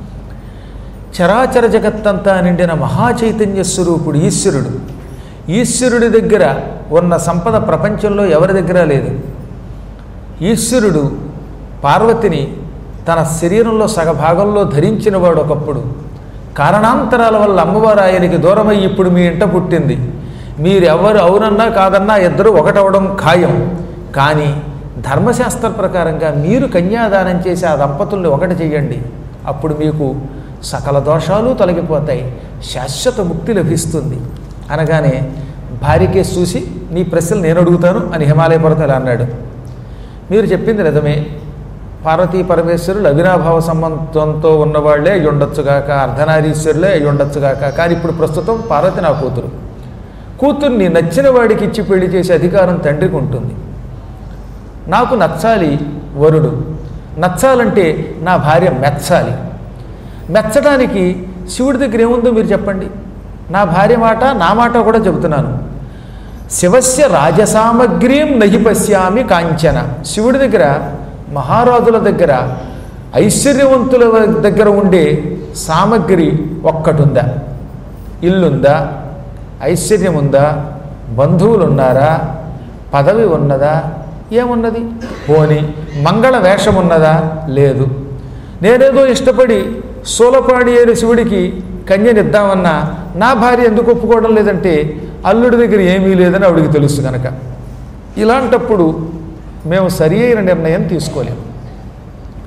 చరాచర జగత్తంతా నిండిన మహాచైతన్య స్వరూపుడు ఈశ్వరుడు ఈశ్వరుడి దగ్గర ఉన్న సంపద ప్రపంచంలో ఎవరి దగ్గర లేదు ఈశ్వరుడు పార్వతిని తన శరీరంలో సగభాగంలో ధరించిన వాడు ఒకప్పుడు కారణాంతరాల వల్ల అమ్మవారు ఆయనకి దూరమై ఇప్పుడు మీ ఇంట పుట్టింది మీరు ఎవరు అవునన్నా కాదన్నా ఇద్దరు ఒకటవడం ఖాయం కానీ ధర్మశాస్త్ర ప్రకారంగా మీరు కన్యాదానం చేసి ఆ దంపతుల్ని ఒకటి చెయ్యండి అప్పుడు మీకు సకల దోషాలు తొలగిపోతాయి శాశ్వత ముక్తి లభిస్తుంది అనగానే భార్యకే చూసి నీ ప్రశ్నలు నేను అడుగుతాను అని హిమాలయ పర్వతం ఇలా అన్నాడు మీరు చెప్పింది నిజమే పార్వతీ పరమేశ్వరులు అవినాభావ సంబంధంతో ఉన్నవాళ్లే అయి ఉండొచ్చుగాక అర్ధనారీశ్వరులే అయి ఉండొచ్చుగాక కానీ ఇప్పుడు ప్రస్తుతం పార్వతి నా కూతురు కూతుర్ని నచ్చిన వాడికి ఇచ్చి పెళ్లి చేసే అధికారం తండ్రికి ఉంటుంది నాకు నచ్చాలి వరుడు నచ్చాలంటే నా భార్య మెచ్చాలి మెచ్చడానికి శివుడి దగ్గర ఏముందో మీరు చెప్పండి నా భార్య మాట నా మాట కూడా చెబుతున్నాను శివస్య రాజసామగ్రీం నహి పశ్యామి కాంచన శివుడి దగ్గర మహారాజుల దగ్గర ఐశ్వర్యవంతుల దగ్గర ఉండే సామగ్రి ఒక్కటుందా ఇల్లుందా ఐశ్వర్యం ఉందా బంధువులు ఉన్నారా పదవి ఉన్నదా ఏమున్నది పోని మంగళ వేషం ఉన్నదా లేదు నేనేదో ఇష్టపడి సూలపాడి అయిన శివుడికి కన్యనిద్దామన్నా నా భార్య ఎందుకు ఒప్పుకోవడం లేదంటే అల్లుడి దగ్గర ఏమీ లేదని ఆవిడికి తెలుసు కనుక ఇలాంటప్పుడు మేము సరి అయిన నిర్ణయం తీసుకోలేము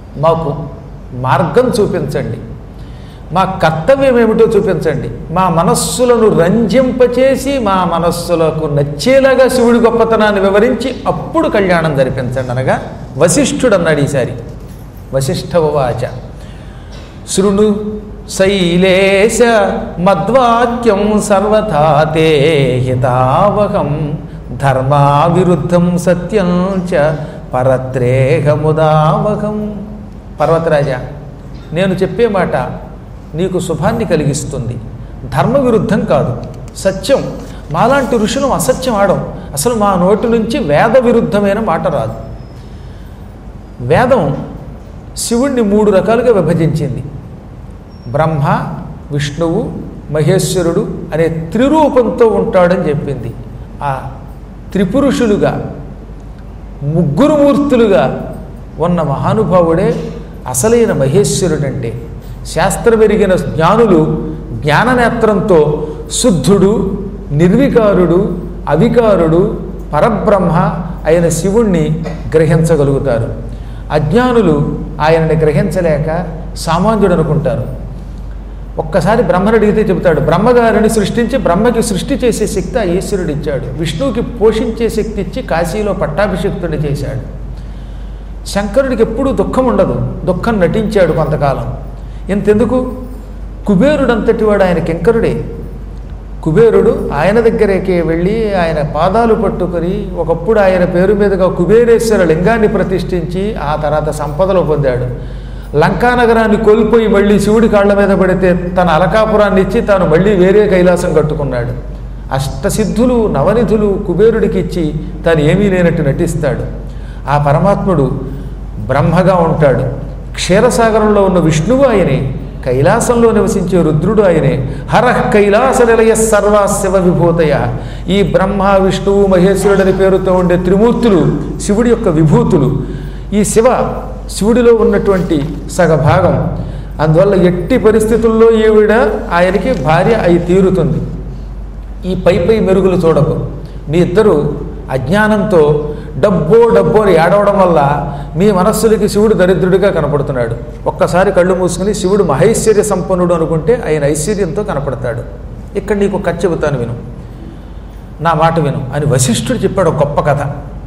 మాకు మార్గం చూపించండి మా కర్తవ్యం ఏమిటో చూపించండి మా మనస్సులను రంజింపచేసి మా మనస్సులకు నచ్చేలాగా శివుడి గొప్పతనాన్ని వివరించి అప్పుడు కళ్యాణం జరిపించండి అనగా వశిష్ఠుడు అన్నాడు ఈసారి వశిష్ఠవాచ శృణు శైలేశ మద్వాక్యం సర్వథా తే హితావహం ధర్మా విరుద్ధం సత్యం చ పరత్రేహముదావహం పర్వతరాజా నేను చెప్పే మాట నీకు శుభాన్ని కలిగిస్తుంది ధర్మ విరుద్ధం కాదు సత్యం మాలాంటి ఋషులు అసత్యం ఆడం అసలు మా నోటి నుంచి వేద విరుద్ధమైన మాట రాదు వేదం శివుణ్ణి మూడు రకాలుగా విభజించింది బ్రహ్మ విష్ణువు మహేశ్వరుడు అనే త్రిరూపంతో ఉంటాడని చెప్పింది ఆ త్రిపురుషులుగా ముగ్గురు మూర్తులుగా ఉన్న మహానుభావుడే అసలైన మహేశ్వరుడంటే శాస్త్రమెరిగిన జ్ఞానులు జ్ఞాననేత్రంతో శుద్ధుడు నిర్వికారుడు అవికారుడు పరబ్రహ్మ అయిన శివుణ్ణి గ్రహించగలుగుతారు అజ్ఞానులు ఆయనని గ్రహించలేక సామాన్యుడు అనుకుంటారు ఒక్కసారి బ్రహ్మను అడిగితే చెబుతాడు బ్రహ్మగారిని సృష్టించి బ్రహ్మకి సృష్టి చేసే శక్తి ఆ ఈశ్వరుడు ఇచ్చాడు విష్ణువుకి పోషించే శక్తి ఇచ్చి కాశీలో పట్టాభిషిక్తుని చేశాడు శంకరుడికి ఎప్పుడూ దుఃఖం ఉండదు దుఃఖం నటించాడు కొంతకాలం ఇంతెందుకు కుబేరుడంతటి వాడు ఆయన కింకరుడే కుబేరుడు ఆయన దగ్గరికి వెళ్ళి ఆయన పాదాలు పట్టుకొని ఒకప్పుడు ఆయన పేరు మీదుగా కుబేరేశ్వర లింగాన్ని ప్రతిష్ఠించి ఆ తర్వాత సంపదలు పొందాడు లంకానగరాన్ని కోల్పోయి మళ్ళీ శివుడి కాళ్ళ మీద పడితే తన అలకాపురాన్ని ఇచ్చి తాను మళ్ళీ వేరే కైలాసం కట్టుకున్నాడు అష్టసిద్ధులు నవనిధులు కుబేరుడికి ఇచ్చి తాను ఏమీ లేనట్టు నటిస్తాడు ఆ పరమాత్ముడు బ్రహ్మగా ఉంటాడు క్షీరసాగరంలో ఉన్న విష్ణువు ఆయనే కైలాసంలో నివసించే రుద్రుడు ఆయనే హరః కైలాస నిలయ సర్వా శివ విభూతయ ఈ బ్రహ్మ విష్ణువు మహేశ్వరుడని పేరుతో ఉండే త్రిమూర్తులు శివుడి యొక్క విభూతులు ఈ శివ శివుడిలో ఉన్నటువంటి సగభాగం అందువల్ల ఎట్టి పరిస్థితుల్లో ఈవిడ ఆయనకి భార్య అయి తీరుతుంది ఈ పై పై మెరుగులు చూడకు మీ ఇద్దరు అజ్ఞానంతో డబ్బో డబ్బో అని ఏడవడం వల్ల మీ మనస్సులకి శివుడు దరిద్రుడిగా కనపడుతున్నాడు ఒక్కసారి కళ్ళు మూసుకుని శివుడు మహైశ్వర్య సంపన్నుడు అనుకుంటే ఆయన ఐశ్వర్యంతో కనపడతాడు ఇక్కడ నీకు కథ చెబుతాను విను నా మాట విను అని వశిష్ఠుడు చెప్పాడు ఒక గొప్ప కథ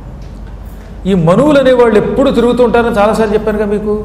ఈ మనువులు అనేవాళ్ళు ఎప్పుడు తిరుగుతూ ఉంటారని చాలాసార్లు చెప్పానుగా మీకు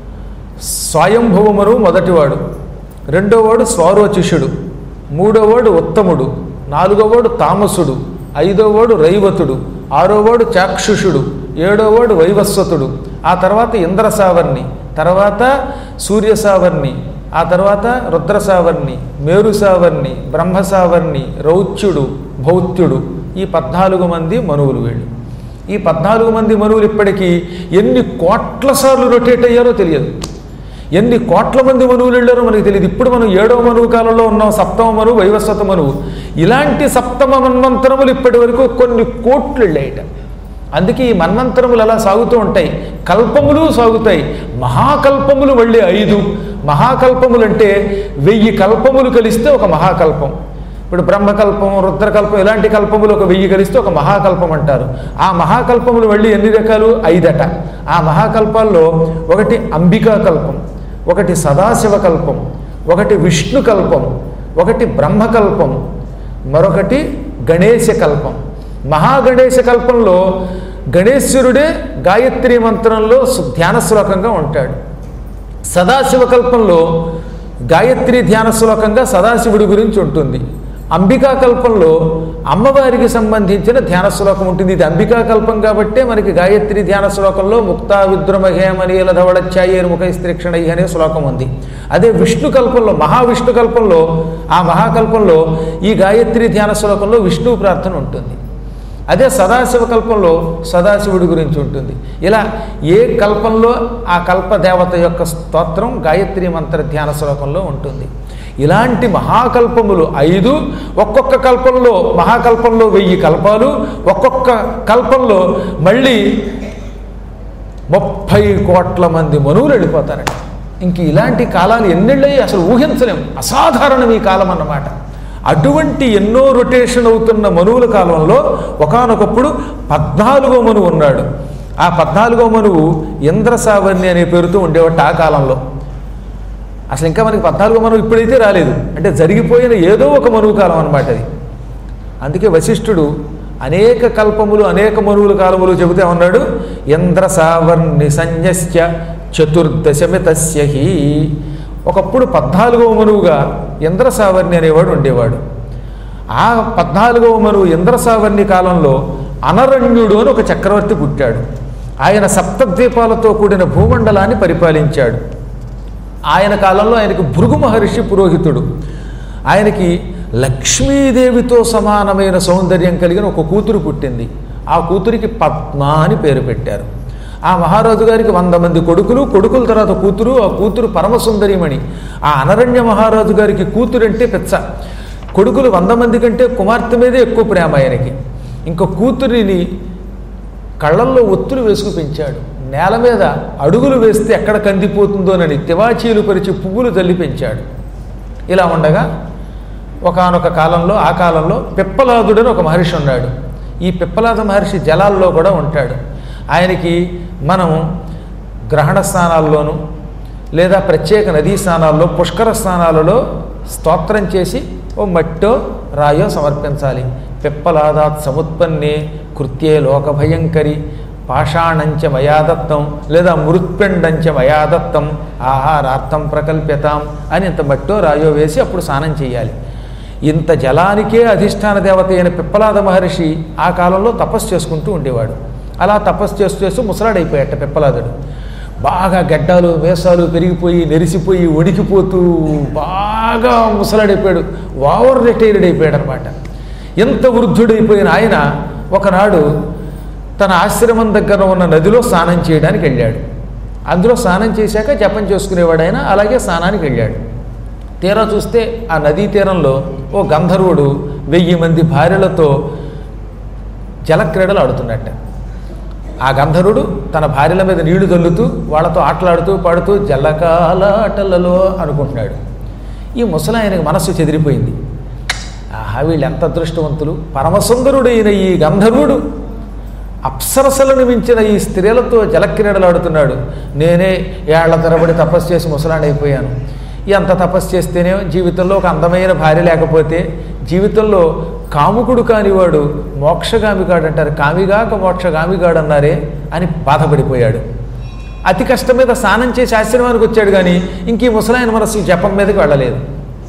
స్వయంభవ మనువు మొదటివాడు రెండోవాడు స్వారోచిషుడు మూడోవాడు ఉత్తముడు నాలుగోవాడు తామసుడు ఐదోవాడు రైవతుడు ఆరోవాడు చాక్షుషుడు ఏడోవాడు వైవస్వతుడు ఆ తర్వాత ఇంద్రసావర్ణి తర్వాత సూర్యసావర్ణి ఆ తర్వాత రుద్రసావర్ణి మేరుసావర్ణి బ్రహ్మసావర్ణి రౌచ్యుడు భౌత్యుడు ఈ పద్నాలుగు మంది మనువులు వీళ్ళు ఈ పద్నాలుగు మంది మనువులు ఇప్పటికీ ఎన్ని కోట్ల సార్లు రొటేట్ అయ్యారో తెలియదు ఎన్ని కోట్ల మంది మనువులు వెళ్ళారో మనకి తెలియదు ఇప్పుడు మనం ఏడవ మనువు కాలంలో ఉన్నాం సప్తమ మనువు వైవస్వత మనువు ఇలాంటి సప్తమ మన్వంతరములు ఇప్పటి వరకు కొన్ని కోట్లు వెళ్ళాయట అందుకే ఈ మన్వంతరములు అలా సాగుతూ ఉంటాయి కల్పములు సాగుతాయి మహాకల్పములు మళ్ళీ ఐదు మహాకల్పములు అంటే వెయ్యి కల్పములు కలిస్తే ఒక మహాకల్పం ఇప్పుడు బ్రహ్మకల్పం రుద్రకల్పం ఇలాంటి కల్పములు ఒక వెయ్యి కలిస్తే ఒక మహాకల్పం అంటారు ఆ మహాకల్పములు మళ్ళీ ఎన్ని రకాలు ఐదట ఆ మహాకల్పాల్లో ఒకటి అంబికా కల్పం ఒకటి సదాశివ కల్పం ఒకటి విష్ణు కల్పం ఒకటి బ్రహ్మకల్పం మరొకటి గణేశ కల్పం మహాగణేశ కల్పంలో గణేశ్వరుడే గాయత్రి మంత్రంలో సు- ధ్యాన శ్లోకంగా ఉంటాడు సదాశివ కల్పంలో గాయత్రి ధ్యాన శ్లోకంగా సదాశివుడి గురించి ఉంటుంది అంబికా కల్పంలో అమ్మవారికి సంబంధించిన ధ్యాన శ్లోకం ఉంటుంది ఇది అంబికా కల్పం కాబట్టే మనకి గాయత్రి ధ్యాన శ్లోకంలో ముక్తా విద్రుమహేమనీల ధవళఛాయేరు ముఖైస్త్రీక్షణ అనే శ్లోకం ఉంది అదే విష్ణు కల్పంలో మహావిష్ణు కల్పంలో ఆ మహాకల్పంలో ఈ గాయత్రి ధ్యాన శ్లోకంలో విష్ణువు ప్రార్థన ఉంటుంది అదే సదాశివ కల్పంలో సదాశివుడి గురించి ఉంటుంది ఇలా ఏ కల్పంలో ఆ కల్ప దేవత యొక్క స్తోత్రం గాయత్రి మంత్ర ధ్యాన శ్లోకంలో ఉంటుంది ఇలాంటి మహాకల్పములు ఐదు ఒక్కొక్క కల్పంలో మహాకల్పంలో వెయ్యి కల్పాలు ఒక్కొక్క కల్పంలో మళ్ళీ ముప్పై కోట్ల మంది మనువులు వెళ్ళిపోతారట ఇంక ఇలాంటి కాలాలు ఎన్నెళ్ళయి అసలు ఊహించలేం అసాధారణం ఈ కాలం అన్నమాట అటువంటి ఎన్నో రొటేషన్ అవుతున్న మనువుల కాలంలో ఒకానొకప్పుడు పద్నాలుగో మనువు ఉన్నాడు ఆ పద్నాలుగో మనువు ఇంద్రసావర్ణి అనే పేరుతో ఉండేవాట ఆ కాలంలో అసలు ఇంకా మనకి పద్నాలుగో మనువు ఇప్పుడైతే రాలేదు అంటే జరిగిపోయిన ఏదో ఒక మనువు కాలం అనమాట అది అందుకే వశిష్ఠుడు అనేక కల్పములు అనేక మనువుల కాలములు చెబుతే ఉన్నాడు ఇంద్ర సావర్ణి సంజస్య చతుర్దశమితస్య హి ఒకప్పుడు పద్నాలుగవ మనువుగా ఇంద్ర సావర్ణి అనేవాడు ఉండేవాడు ఆ పద్నాలుగవ మనువు ఇంద్ర సావర్ణి కాలంలో అనరణ్యుడు అని ఒక చక్రవర్తి పుట్టాడు ఆయన సప్తద్వీపాలతో కూడిన భూమండలాన్ని పరిపాలించాడు ఆయన కాలంలో ఆయనకి భృగు మహర్షి పురోహితుడు ఆయనకి లక్ష్మీదేవితో సమానమైన సౌందర్యం కలిగిన ఒక కూతురు పుట్టింది ఆ కూతురికి పద్మ అని పేరు పెట్టారు ఆ మహారాజు గారికి వంద మంది కొడుకులు కొడుకుల తర్వాత కూతురు ఆ కూతురు పరమసుందరిమణి ఆ అనరణ్య మహారాజు గారికి కూతురు అంటే పెచ్చ కొడుకులు వంద మంది కంటే కుమార్తె మీదే ఎక్కువ ప్రేమ ఆయనకి ఇంకా కూతురిని కళ్ళల్లో ఒత్తులు వేసుకు పెంచాడు నేల మీద అడుగులు వేస్తే ఎక్కడ కందిపోతుందోనని తివాచీలు పరిచి పువ్వులు జల్లి పెంచాడు ఇలా ఉండగా ఒకానొక కాలంలో ఆ కాలంలో పిప్పలాదుడని ఒక మహర్షి ఉన్నాడు ఈ పిప్పలాద మహర్షి జలాల్లో కూడా ఉంటాడు ఆయనకి మనం గ్రహణ స్థానాల్లోనూ లేదా ప్రత్యేక నదీ స్నానాల్లో పుష్కర స్నానాలలో స్తోత్రం చేసి ఓ మట్టో రాయో సమర్పించాలి పిప్పలాదాత్ సముత్పన్నే కృత్యే లోకభయంకరి పాషాణంచ మయాదత్తం లేదా మృత్పిండంచ మయాదత్తం ఆహారార్థం ప్రకల్ప్యతాం అని ఇంత మట్టో రాయో వేసి అప్పుడు స్నానం చేయాలి ఇంత జలానికే అధిష్టాన దేవత అయిన పిప్పలాద మహర్షి ఆ కాలంలో తపస్సు చేసుకుంటూ ఉండేవాడు అలా తపస్సు చేస్తూ చేస్తూ ముసలాడైపోయాట పిప్పలాదుడు బాగా గడ్డాలు వేసాలు పెరిగిపోయి నెరిసిపోయి వణికిపోతూ బాగా ముసలాడైపోయాడు ఓవర్ రిటైర్డ్ అయిపోయాడు అనమాట ఎంత వృద్ధుడైపోయిన ఆయన ఒకనాడు తన ఆశ్రమం దగ్గర ఉన్న నదిలో స్నానం చేయడానికి వెళ్ళాడు అందులో స్నానం చేశాక జపం చేసుకునేవాడు ఆయన అలాగే స్నానానికి వెళ్ళాడు తీరా చూస్తే ఆ నదీ తీరంలో ఓ గంధర్వుడు వెయ్యి మంది భార్యలతో జలక్రీడలు ఆడుతున్నట్ట ఆ గంధర్వుడు తన భార్యల మీద నీళ్లు చల్లుతూ వాళ్ళతో ఆటలాడుతూ పాడుతూ జలకాలాటలలో అనుకుంటున్నాడు ఈ ముసలాయనకి మనస్సు చెదిరిపోయింది ఆహా వీళ్ళు ఎంత అదృష్టవంతులు పరమసుందరుడైన ఈ గంధర్వుడు అప్సరసలను మించిన ఈ స్త్రీలతో జలక్రీడలాడుతున్నాడు నేనే ఏళ్ల తరబడి తపస్సు చేసి ముసలాడైపోయాను ఎంత తపస్సు చేస్తేనే జీవితంలో ఒక అందమైన భార్య లేకపోతే జీవితంలో కాముకుడు కానివాడు మోక్షగామి కాడంటారు కామిగాక మోక్షగామిగాడు అన్నారే అని బాధపడిపోయాడు అతి కష్టం మీద స్నానం చేసి ఆశ్రమానికి వచ్చాడు కానీ ఇంక ఈ ముసలాయన మనసు జపం మీదకి వెళ్ళలేదు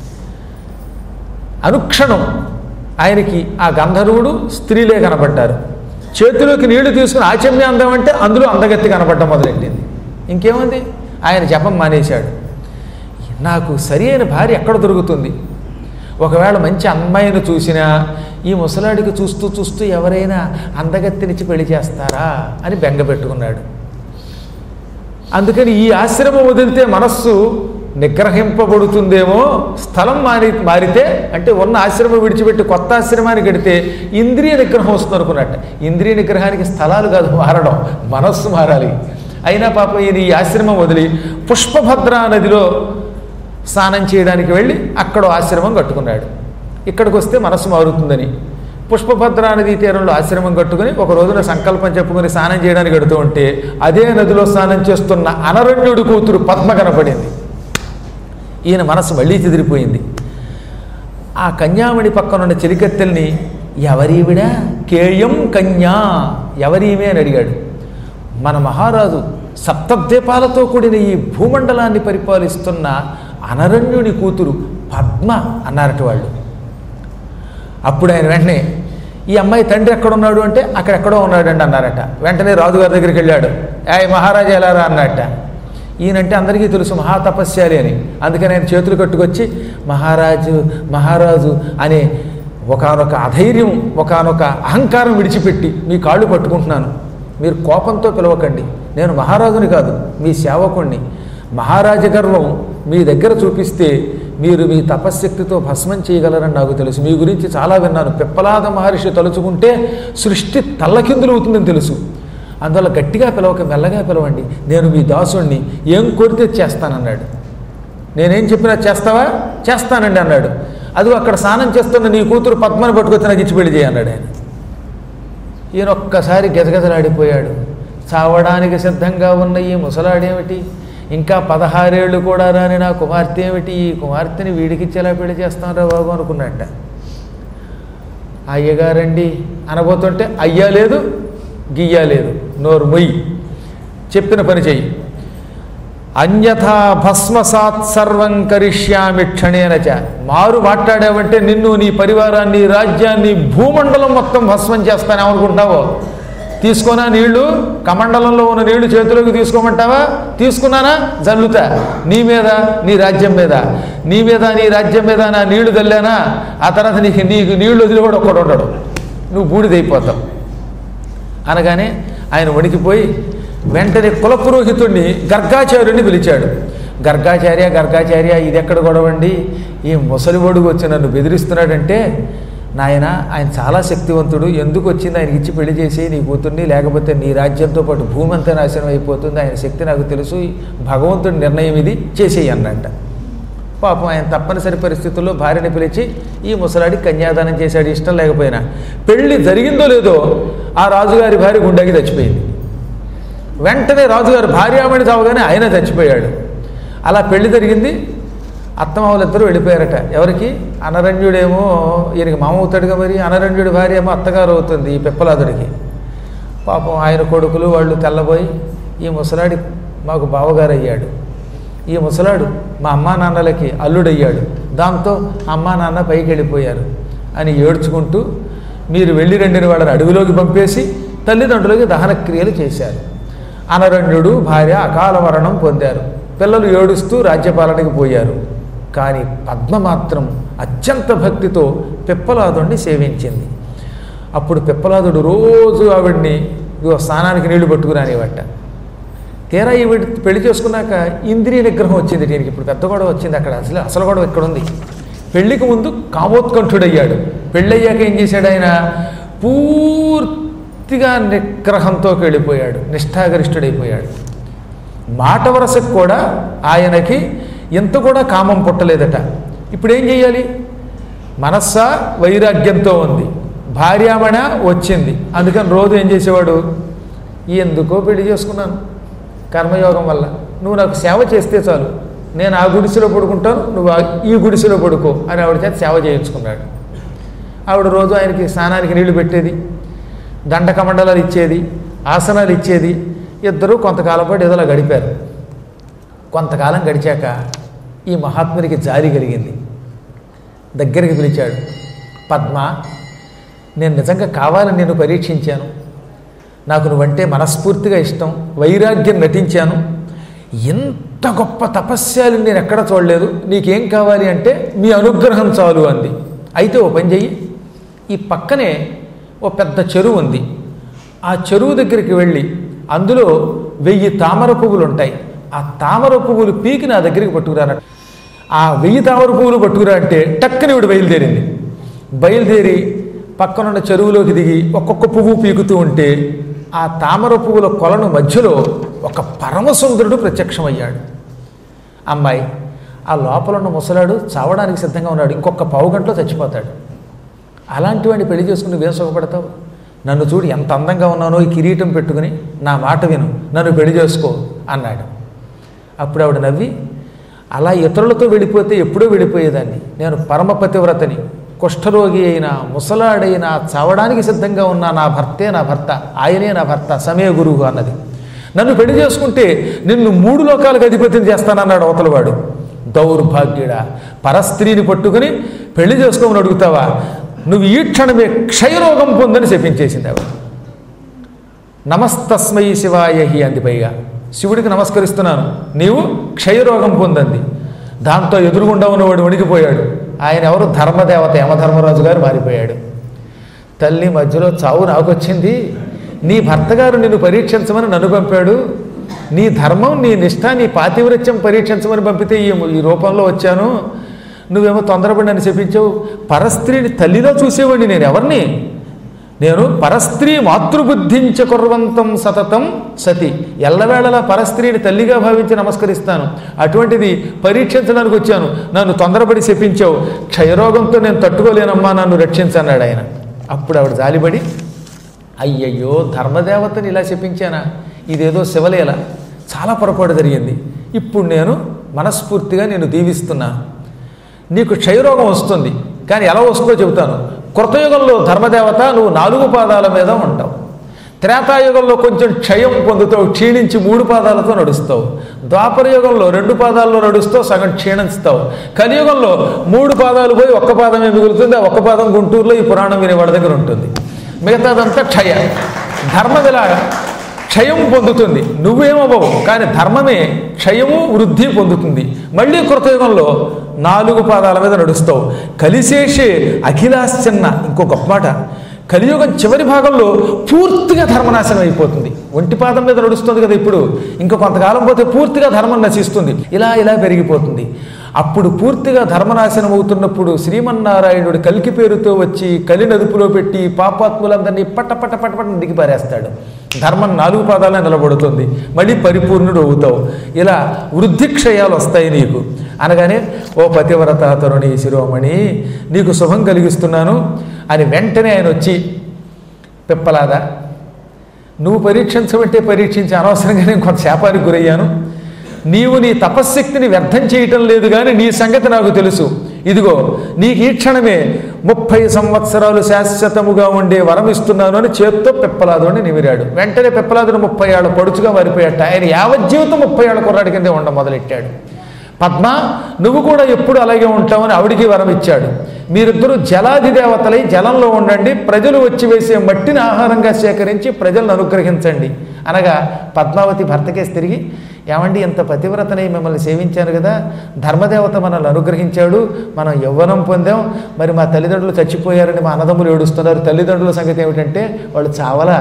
అనుక్షణం ఆయనకి ఆ గంధర్వుడు స్త్రీలే కనబడ్డారు చేతిలోకి నీళ్లు తీసుకుని ఆచమ్య అందం అంటే అందులో అందగత్తి కనబడడం మొదలెట్టింది ఇంకేముంది ఆయన జపం మానేశాడు నాకు సరి అయిన భార్య ఎక్కడ దొరుకుతుంది ఒకవేళ మంచి అమ్మాయిని చూసినా ఈ ముసలాడికి చూస్తూ చూస్తూ ఎవరైనా అందగత్తినిచ్చి పెళ్లి చేస్తారా అని బెంగ పెట్టుకున్నాడు అందుకని ఈ ఆశ్రమం వదిలితే మనస్సు నిగ్రహింపబడుతుందేమో స్థలం మారి మారితే అంటే ఉన్న ఆశ్రమం విడిచిపెట్టి కొత్త ఆశ్రమానికి వెడితే ఇంద్రియ నిగ్రహం వస్తుంది అనుకున్నట్ట ఇంద్రియ నిగ్రహానికి స్థలాలు కాదు మారడం మనస్సు మారాలి అయినా పాపం ఈయన ఈ ఆశ్రమం వదిలి పుష్పభద్ర నదిలో స్నానం చేయడానికి వెళ్ళి అక్కడ ఆశ్రమం కట్టుకున్నాడు ఇక్కడికి వస్తే మనస్సు మారుతుందని పుష్పభద్ర నదీ తీరంలో ఆశ్రమం కట్టుకుని ఒక రోజున సంకల్పం చెప్పుకొని స్నానం చేయడానికి వెడుతూ ఉంటే అదే నదిలో స్నానం చేస్తున్న అనరణ్యుడు కూతురు పద్మ కనపడింది ఈయన మనసు మళ్ళీ చెదిరిపోయింది ఆ కన్యామణి పక్కనున్న చెలికత్తెల్ని ఎవరీవిడా కేయం కన్యా ఎవరీమే అని అడిగాడు మన మహారాజు సప్తద్వీపాలతో కూడిన ఈ భూమండలాన్ని పరిపాలిస్తున్న అనరణ్యుని కూతురు పద్మ అన్నారట వాళ్ళు అప్పుడు ఆయన వెంటనే ఈ అమ్మాయి తండ్రి ఎక్కడున్నాడు అంటే అక్కడెక్కడో ఉన్నాడండి అన్నారట వెంటనే రాజుగారి దగ్గరికి వెళ్ళాడు ఏ మహారాజా ఎలారా అన్నట్ట ఈయనంటే అందరికీ తెలుసు మహాతపస్యాలి అని అందుకని ఆయన చేతులు కట్టుకొచ్చి మహారాజు మహారాజు అనే ఒకనొక అధైర్యం ఒకనొక అహంకారం విడిచిపెట్టి మీ కాళ్ళు పట్టుకుంటున్నాను మీరు కోపంతో పిలవకండి నేను మహారాజుని కాదు మీ సేవకుణ్ణి మహారాజ గర్వం మీ దగ్గర చూపిస్తే మీరు మీ తపశ్శక్తితో భస్మం చేయగలరని నాకు తెలుసు మీ గురించి చాలా విన్నాను పిప్పలాద మహర్షి తలుచుకుంటే సృష్టి తల్లకిందులు అవుతుందని తెలుసు అందువల్ల గట్టిగా పిలవక మెల్లగా పిలవండి నేను మీ దాసుణ్ణి ఏం కోరితే చేస్తానన్నాడు నేనేం చెప్పినా చేస్తావా చేస్తానండి అన్నాడు అది అక్కడ స్నానం చేస్తున్న నీ కూతురు పద్మని పట్టుకొచ్చి నాకు ఇచ్చి పెళ్లి చేయన్నాడు ఆయన ఈయన ఒక్కసారి గజగజలాడిపోయాడు చావడానికి సిద్ధంగా ఉన్న ఈ ముసలాడేమిటి ఇంకా పదహారేళ్ళు కూడా రాని నా కుమార్తె ఏమిటి ఈ కుమార్తెని వీడికిచ్చేలా పెళ్లి చేస్తానరా బాబు అనుకున్నట్ట అయ్యగారండి అనబోతుంటే అయ్యా లేదు గియ్యా లేదు నోరు మొయ్యి చెప్పిన పని చెయ్యి అన్యథా భస్మసాత్ సర్వం కరిష్యామి క్షణేనచ మారు మాట్లాడావంటే నిన్ను నీ పరివారాన్ని రాజ్యాన్ని భూమండలం మొత్తం భస్మం చేస్తానేమనుకుంటావో తీసుకున్నా నీళ్లు కమండలంలో ఉన్న నీళ్లు చేతిలోకి తీసుకోమంటావా తీసుకున్నానా జల్లుతా నీ మీద నీ రాజ్యం మీద నీ మీద నీ రాజ్యం మీద నా నీళ్లు చల్లానా ఆ తర్వాత నీకు నీకు నీళ్లు వదిలి కూడా ఒక్కడు ఉండడు నువ్వు బూడిదైపోతావు అనగానే ఆయన వణికిపోయి వెంటనే కులపురోహితుడిని గర్గాచార్యుడిని పిలిచాడు గర్గాచార్య గర్గాచార్య ఇది ఎక్కడ గొడవండి ఈ ముసలివాడుగు వచ్చి నన్ను బెదిరిస్తున్నాడంటే నాయన ఆయన చాలా శక్తివంతుడు ఎందుకు వచ్చింది ఆయనకి ఇచ్చి పెళ్లి చేసి నీ కూతుర్ని లేకపోతే నీ రాజ్యంతో పాటు భూమి అంతా నాశనం అయిపోతుంది ఆయన శక్తి నాకు తెలుసు భగవంతుడి నిర్ణయం ఇది చేసేయి అన్నట్ట పాపం ఆయన తప్పనిసరి పరిస్థితుల్లో భార్యని పిలిచి ఈ ముసలాడి కన్యాదానం చేశాడు ఇష్టం లేకపోయినా పెళ్లి జరిగిందో లేదో ఆ రాజుగారి భార్య గుండెకి చచ్చిపోయింది వెంటనే రాజుగారు భార్యామణి చావగానే ఆయన చచ్చిపోయాడు అలా పెళ్లి జరిగింది అత్తమావులిద్దరూ వెళ్ళిపోయారట ఎవరికి అనరణ్యుడేమో ఈయనకి మామ అవుతాడుగా మరి అనరణ్యుడి భార్య ఏమో అత్తగారు అవుతుంది ఈ పిప్పలాదుడికి పాపం ఆయన కొడుకులు వాళ్ళు తెల్లబోయి ఈ ముసలాడి మాకు బావగారు అయ్యాడు ఈ ముసలాడు మా అమ్మా నాన్నలకి అల్లుడయ్యాడు దాంతో అమ్మా నాన్న పైకి వెళ్ళిపోయారు అని ఏడ్చుకుంటూ మీరు వెళ్ళి రెండిన వాళ్ళని అడవిలోకి పంపేసి తల్లిదండ్రులకి దహన క్రియలు చేశారు అనరణ్యుడు భార్య అకాల మరణం పొందారు పిల్లలు ఏడుస్తూ రాజ్యపాలనకి పోయారు కానీ పద్మ మాత్రం అత్యంత భక్తితో పిప్పలాదుడిని సేవించింది అప్పుడు పిప్పలాదుడు రోజు ఆవిడ్ని ఇదిగో స్నానానికి నీళ్లు పట్టుకురానివట తీరా ఈ వీడి పెళ్లి చేసుకున్నాక ఇంద్రియ నిగ్రహం వచ్చింది దీనికి ఇప్పుడు పెద్ద గొడవ వచ్చింది అక్కడ అసలు అసలు గొడవ ఇక్కడ ఉంది పెళ్లికి ముందు కామోత్కంఠుడయ్యాడు పెళ్ళయ్యాక ఏం చేశాడు ఆయన పూర్తిగా నిగ్రహంతోకి వెళ్ళిపోయాడు నిష్ఠాగరిష్ఠుడైపోయాడు మాట వరసకు కూడా ఆయనకి ఎంత కూడా కామం పుట్టలేదట ఇప్పుడు ఏం చేయాలి మనస్స వైరాగ్యంతో ఉంది భార్యామణ వచ్చింది అందుకని రోజు ఏం చేసేవాడు ఎందుకో పెళ్లి చేసుకున్నాను కర్మయోగం వల్ల నువ్వు నాకు సేవ చేస్తే చాలు నేను ఆ గుడిసెలో పడుకుంటాను నువ్వు ఆ- ఈ గుడిసెలో పడుకో అని ఆవిడ చేత సేవ చేయించుకున్నాడు ఆవిడ రోజు ఆయనకి స్నానానికి నీళ్లు పెట్టేది దండకమండలాలు ఇచ్చేది ఆసనాలు ఇచ్చేది ఇద్దరూ కొంతకాలం పాటు ఏదోలా గడిపారు కొంతకాలం గడిచాక ఈ మహాత్మునికి జారి కలిగింది దగ్గరికి పిలిచాడు పద్మ నేను నిజంగా కావాలని నేను పరీక్షించాను నాకు నువ్వంటే మనస్ఫూర్తిగా ఇష్టం వైరాగ్యం నటించాను ఎంత గొప్ప తపస్యాలు నేను ఎక్కడ చూడలేదు నీకేం కావాలి అంటే మీ అనుగ్రహం చాలు అంది అయితే ఓ పని చెయ్యి ఈ పక్కనే ఓ పెద్ద చెరువు ఉంది ఆ చెరువు దగ్గరికి వెళ్ళి అందులో వెయ్యి తామర పువ్వులు ఉంటాయి ఆ తామర పువ్వులు పీకి నా దగ్గరికి పట్టుకురానట ఆ వెయ్యి తామర పువ్వులు పట్టుకురా అంటే టక్కని విడు బయలుదేరింది బయలుదేరి పక్కనున్న చెరువులోకి దిగి ఒక్కొక్క పువ్వు పీకుతూ ఉంటే ఆ తామర పువ్వుల కొలను మధ్యలో ఒక పరమసుందరుడు ప్రత్యక్షమయ్యాడు అమ్మాయి ఆ లోపల ఉన్న ముసలాడు చావడానికి సిద్ధంగా ఉన్నాడు ఇంకొక పావు గంటలో చచ్చిపోతాడు అలాంటి వాడిని పెళ్లి చేసుకుని నువ్వేం సుఖపడతావు నన్ను చూడు ఎంత అందంగా ఉన్నానో ఈ కిరీటం పెట్టుకుని నా మాట విను నన్ను పెళ్లి చేసుకో అన్నాడు అప్పుడు ఆవిడ నవ్వి అలా ఇతరులతో వెళ్ళిపోతే ఎప్పుడూ వెళ్ళిపోయేదాన్ని నేను పరమపతివ్రతని కుష్ఠరోగి అయినా ముసలాడైనా చావడానికి సిద్ధంగా ఉన్న నా భర్తే నా భర్త ఆయనే నా భర్త సమయ గురువు అన్నది నన్ను పెళ్లి చేసుకుంటే నిన్ను మూడు లోకాలకు అధిపతిని చేస్తానన్నాడు అవతలవాడు దౌర్భాగ్యుడా పరస్త్రీని పట్టుకుని పెళ్లి చేసుకోమని అడుగుతావా నువ్వు ఈ క్షణమే క్షయరోగం పొందని చెప్పించేసింది ఆవిడ నమస్తస్మై శివాయ హి అంది పైగా శివుడికి నమస్కరిస్తున్నాను నీవు క్షయరోగం పొందంది దాంతో ఎదురుగుండా ఉన్నవాడు వణికిపోయాడు ఆయన ఎవరు ధర్మదేవత యమధర్మరాజు గారు మారిపోయాడు తల్లి మధ్యలో చావు నాకొచ్చింది నీ భర్త గారు నిన్ను పరీక్షించమని నన్ను పంపాడు నీ ధర్మం నీ నిష్ఠ నీ పాతివ్రత్యం పరీక్షించమని పంపితే ఈ ఈ రూపంలో వచ్చాను నువ్వేమో తొందరపడి నన్ను చెప్పించావు పరస్త్రీని తల్లిలో చూసేవాడిని నేను ఎవరిని నేను పరస్త్రీ మాతృబుద్ధించ కుర్వంతం సతతం సతి ఎల్లవేళలా పరస్త్రీని తల్లిగా భావించి నమస్కరిస్తాను అటువంటిది పరీక్షించడానికి వచ్చాను నన్ను తొందరపడి శపించావు క్షయరోగంతో నేను తట్టుకోలేనమ్మా నన్ను రక్షించన్నాడు ఆయన అప్పుడు ఆవిడ జాలిపడి అయ్యయ్యో ధర్మదేవతని ఇలా శపించానా ఇదేదో శివలీల చాలా పొరపాటు జరిగింది ఇప్పుడు నేను మనస్ఫూర్తిగా నేను దీవిస్తున్నాను నీకు క్షయరోగం వస్తుంది కానీ ఎలా వస్తుందో చెబుతాను కృతయుగంలో ధర్మదేవత నువ్వు నాలుగు పాదాల మీద ఉంటావు త్రేతాయుగంలో కొంచెం క్షయం పొందుతావు క్షీణించి మూడు పాదాలతో నడుస్తావు ద్వాపర యుగంలో రెండు పాదాల్లో నడుస్తావు సగం క్షీణిస్తావు కలియుగంలో మూడు పాదాలు పోయి ఒక్క పాదమే మిగులుతుంది ఆ ఒక్క పాదం గుంటూరులో ఈ పురాణం వినేవాడి దగ్గర ఉంటుంది మిగతాదంతా క్షయ ధర్మం ఇలా క్షయం పొందుతుంది నువ్వేమవ్వవు కానీ ధర్మమే క్షయము వృద్ధి పొందుతుంది మళ్ళీ కృతయుగంలో నాలుగు పాదాల మీద నడుస్తావు కలిసేషే అఖిలాశ్చన్న ఇంకో గొప్ప మాట కలియుగం చివరి భాగంలో పూర్తిగా ధర్మనాశనం అయిపోతుంది ఒంటి పాదం మీద నడుస్తుంది కదా ఇప్పుడు ఇంకా కొంతకాలం పోతే పూర్తిగా ధర్మం నశిస్తుంది ఇలా ఇలా పెరిగిపోతుంది అప్పుడు పూర్తిగా ధర్మనాశనం అవుతున్నప్పుడు శ్రీమన్నారాయణుడు కలికి పేరుతో వచ్చి కలి నదుపులో పెట్టి పాపాత్ములందరినీ పట్ట పట్ట పట్ట పట్ట దిగి పారేస్తాడు ధర్మం నాలుగు పాదాలే నిలబడుతుంది మళ్ళీ పరిపూర్ణుడు అవుతావు ఇలా వృద్ధి క్షయాలు వస్తాయి నీకు అనగానే ఓ పతివ్రత తరుణి శిరోమణి నీకు శుభం కలిగిస్తున్నాను అని వెంటనే ఆయన వచ్చి పిప్పలాదా నువ్వు పరీక్షించమంటే పరీక్షించి అనవసరంగా నేను కొంత శాపానికి గురయ్యాను నీవు నీ తపశ్శక్తిని వ్యర్థం చేయటం లేదు కానీ నీ సంగతి నాకు తెలుసు ఇదిగో నీకు ఈ క్షణమే ముప్పై సంవత్సరాలు శాశ్వతముగా ఉండే వరం ఇస్తున్నాను అని చేత్తో పిప్పలాదుని నిమిరాడు వెంటనే పిప్పలాదుని ముప్పై ఏళ్ళ పొడుచుగా మారిపోయాట ఆయన యావజ్జీవితం ముప్పై ఏళ్ళ కుర్రాడి కిందే ఉండ మొదలెట్టాడు పద్మ నువ్వు కూడా ఎప్పుడు అలాగే ఉంటావని ఆవిడికి వరం ఇచ్చాడు మీరిద్దరూ జలాది దేవతలై జలంలో ఉండండి ప్రజలు వచ్చి వేసే మట్టిని ఆహారంగా సేకరించి ప్రజలను అనుగ్రహించండి అనగా పద్మావతి భర్తకేసి తిరిగి ఏమండి ఇంత పతివ్రతని మిమ్మల్ని సేవించాను కదా ధర్మదేవత మనల్ని అనుగ్రహించాడు మనం యవ్వనం పొందాం మరి మా తల్లిదండ్రులు చచ్చిపోయారని మా అన్నదమ్ములు ఏడుస్తున్నారు తల్లిదండ్రుల సంగతి ఏమిటంటే వాళ్ళు చావలా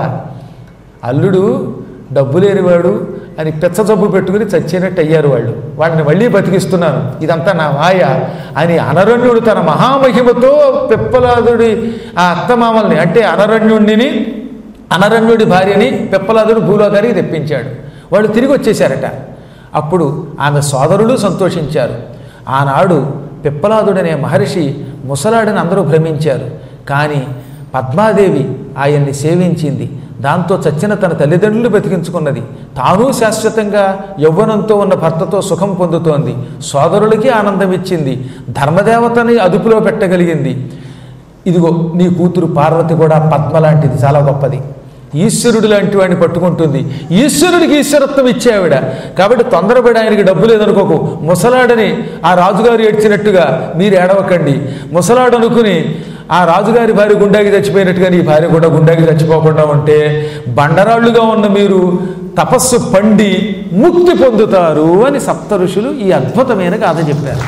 అల్లుడు డబ్బు లేనివాడు అని పెచ్చ జబ్బు పెట్టుకుని చచ్చినట్టు అయ్యారు వాళ్ళు వాళ్ళని మళ్ళీ బతికిస్తున్నాను ఇదంతా నా మాయ అని అనరణ్యుడు తన మహామహిమతో పిప్పలాదుడి ఆ అత్తమామల్ని అంటే అనరణ్యుడిని అనరణ్యుడి భార్యని పిప్పలాదుడు భూలోకానికి తెప్పించాడు వాళ్ళు తిరిగి వచ్చేశారట అప్పుడు ఆమె సోదరులు సంతోషించారు ఆనాడు పిప్పలాదుడనే మహర్షి ముసలాడని అందరూ భ్రమించారు కానీ పద్మాదేవి ఆయన్ని సేవించింది దాంతో చచ్చిన తన తల్లిదండ్రులు బతికించుకున్నది తాను శాశ్వతంగా యవ్వనంతో ఉన్న భర్తతో సుఖం పొందుతోంది సోదరులకి ఆనందం ఇచ్చింది ధర్మదేవతని అదుపులో పెట్టగలిగింది ఇదిగో నీ కూతురు పార్వతి కూడా పద్మ లాంటిది చాలా గొప్పది ఈశ్వరుడు లాంటి వాడిని పట్టుకుంటుంది ఈశ్వరుడికి ఈశ్వరత్వం ఇచ్చేవిడ కాబట్టి తొందరపడి ఆయనకి డబ్బు లేదనుకోకు ముసలాడని ఆ రాజుగారు ఏడ్చినట్టుగా మీరు ఏడవకండి ముసలాడు అనుకుని ఆ రాజుగారి భార్య గుండాకి చచ్చిపోయినట్టుగా నీ భార్య కూడా గుండాకి చచ్చిపోకుండా ఉంటే బండరాళ్ళుగా ఉన్న మీరు తపస్సు పండి ముక్తి పొందుతారు అని సప్త ఋషులు ఈ అద్భుతమైన గాథ చెప్పారు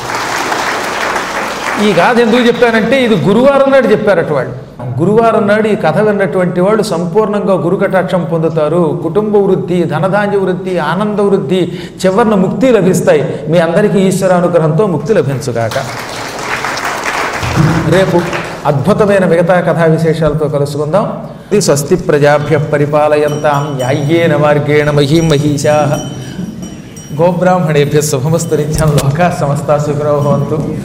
ఈ గాథ ఎందుకు చెప్పానంటే ఇది గురువారం నాడు చెప్పారట వాళ్ళు గురువారం నాడు ఈ కథ విన్నటువంటి వాళ్ళు సంపూర్ణంగా గురు కటాక్షం పొందుతారు కుటుంబ వృద్ధి ధనధాన్య వృద్ధి ఆనంద వృద్ధి చివరిన ముక్తి లభిస్తాయి మీ అందరికీ ఈశ్వరానుగ్రహంతో ముక్తి లభించుగాక రేపు అద్భుతమైన మిగతా కథా విశేషాలతో కలుసుకుందాం ఇది స్వస్తి ప్రజాభ్య పరిపాలయంతాం న్యాయ్యేన మార్గేణ మహీం మహీషా గోబ్రాహ్మణేభ్య శుభమస్తు నిత్యం లోకా సమస్త సుఖినో భవంతు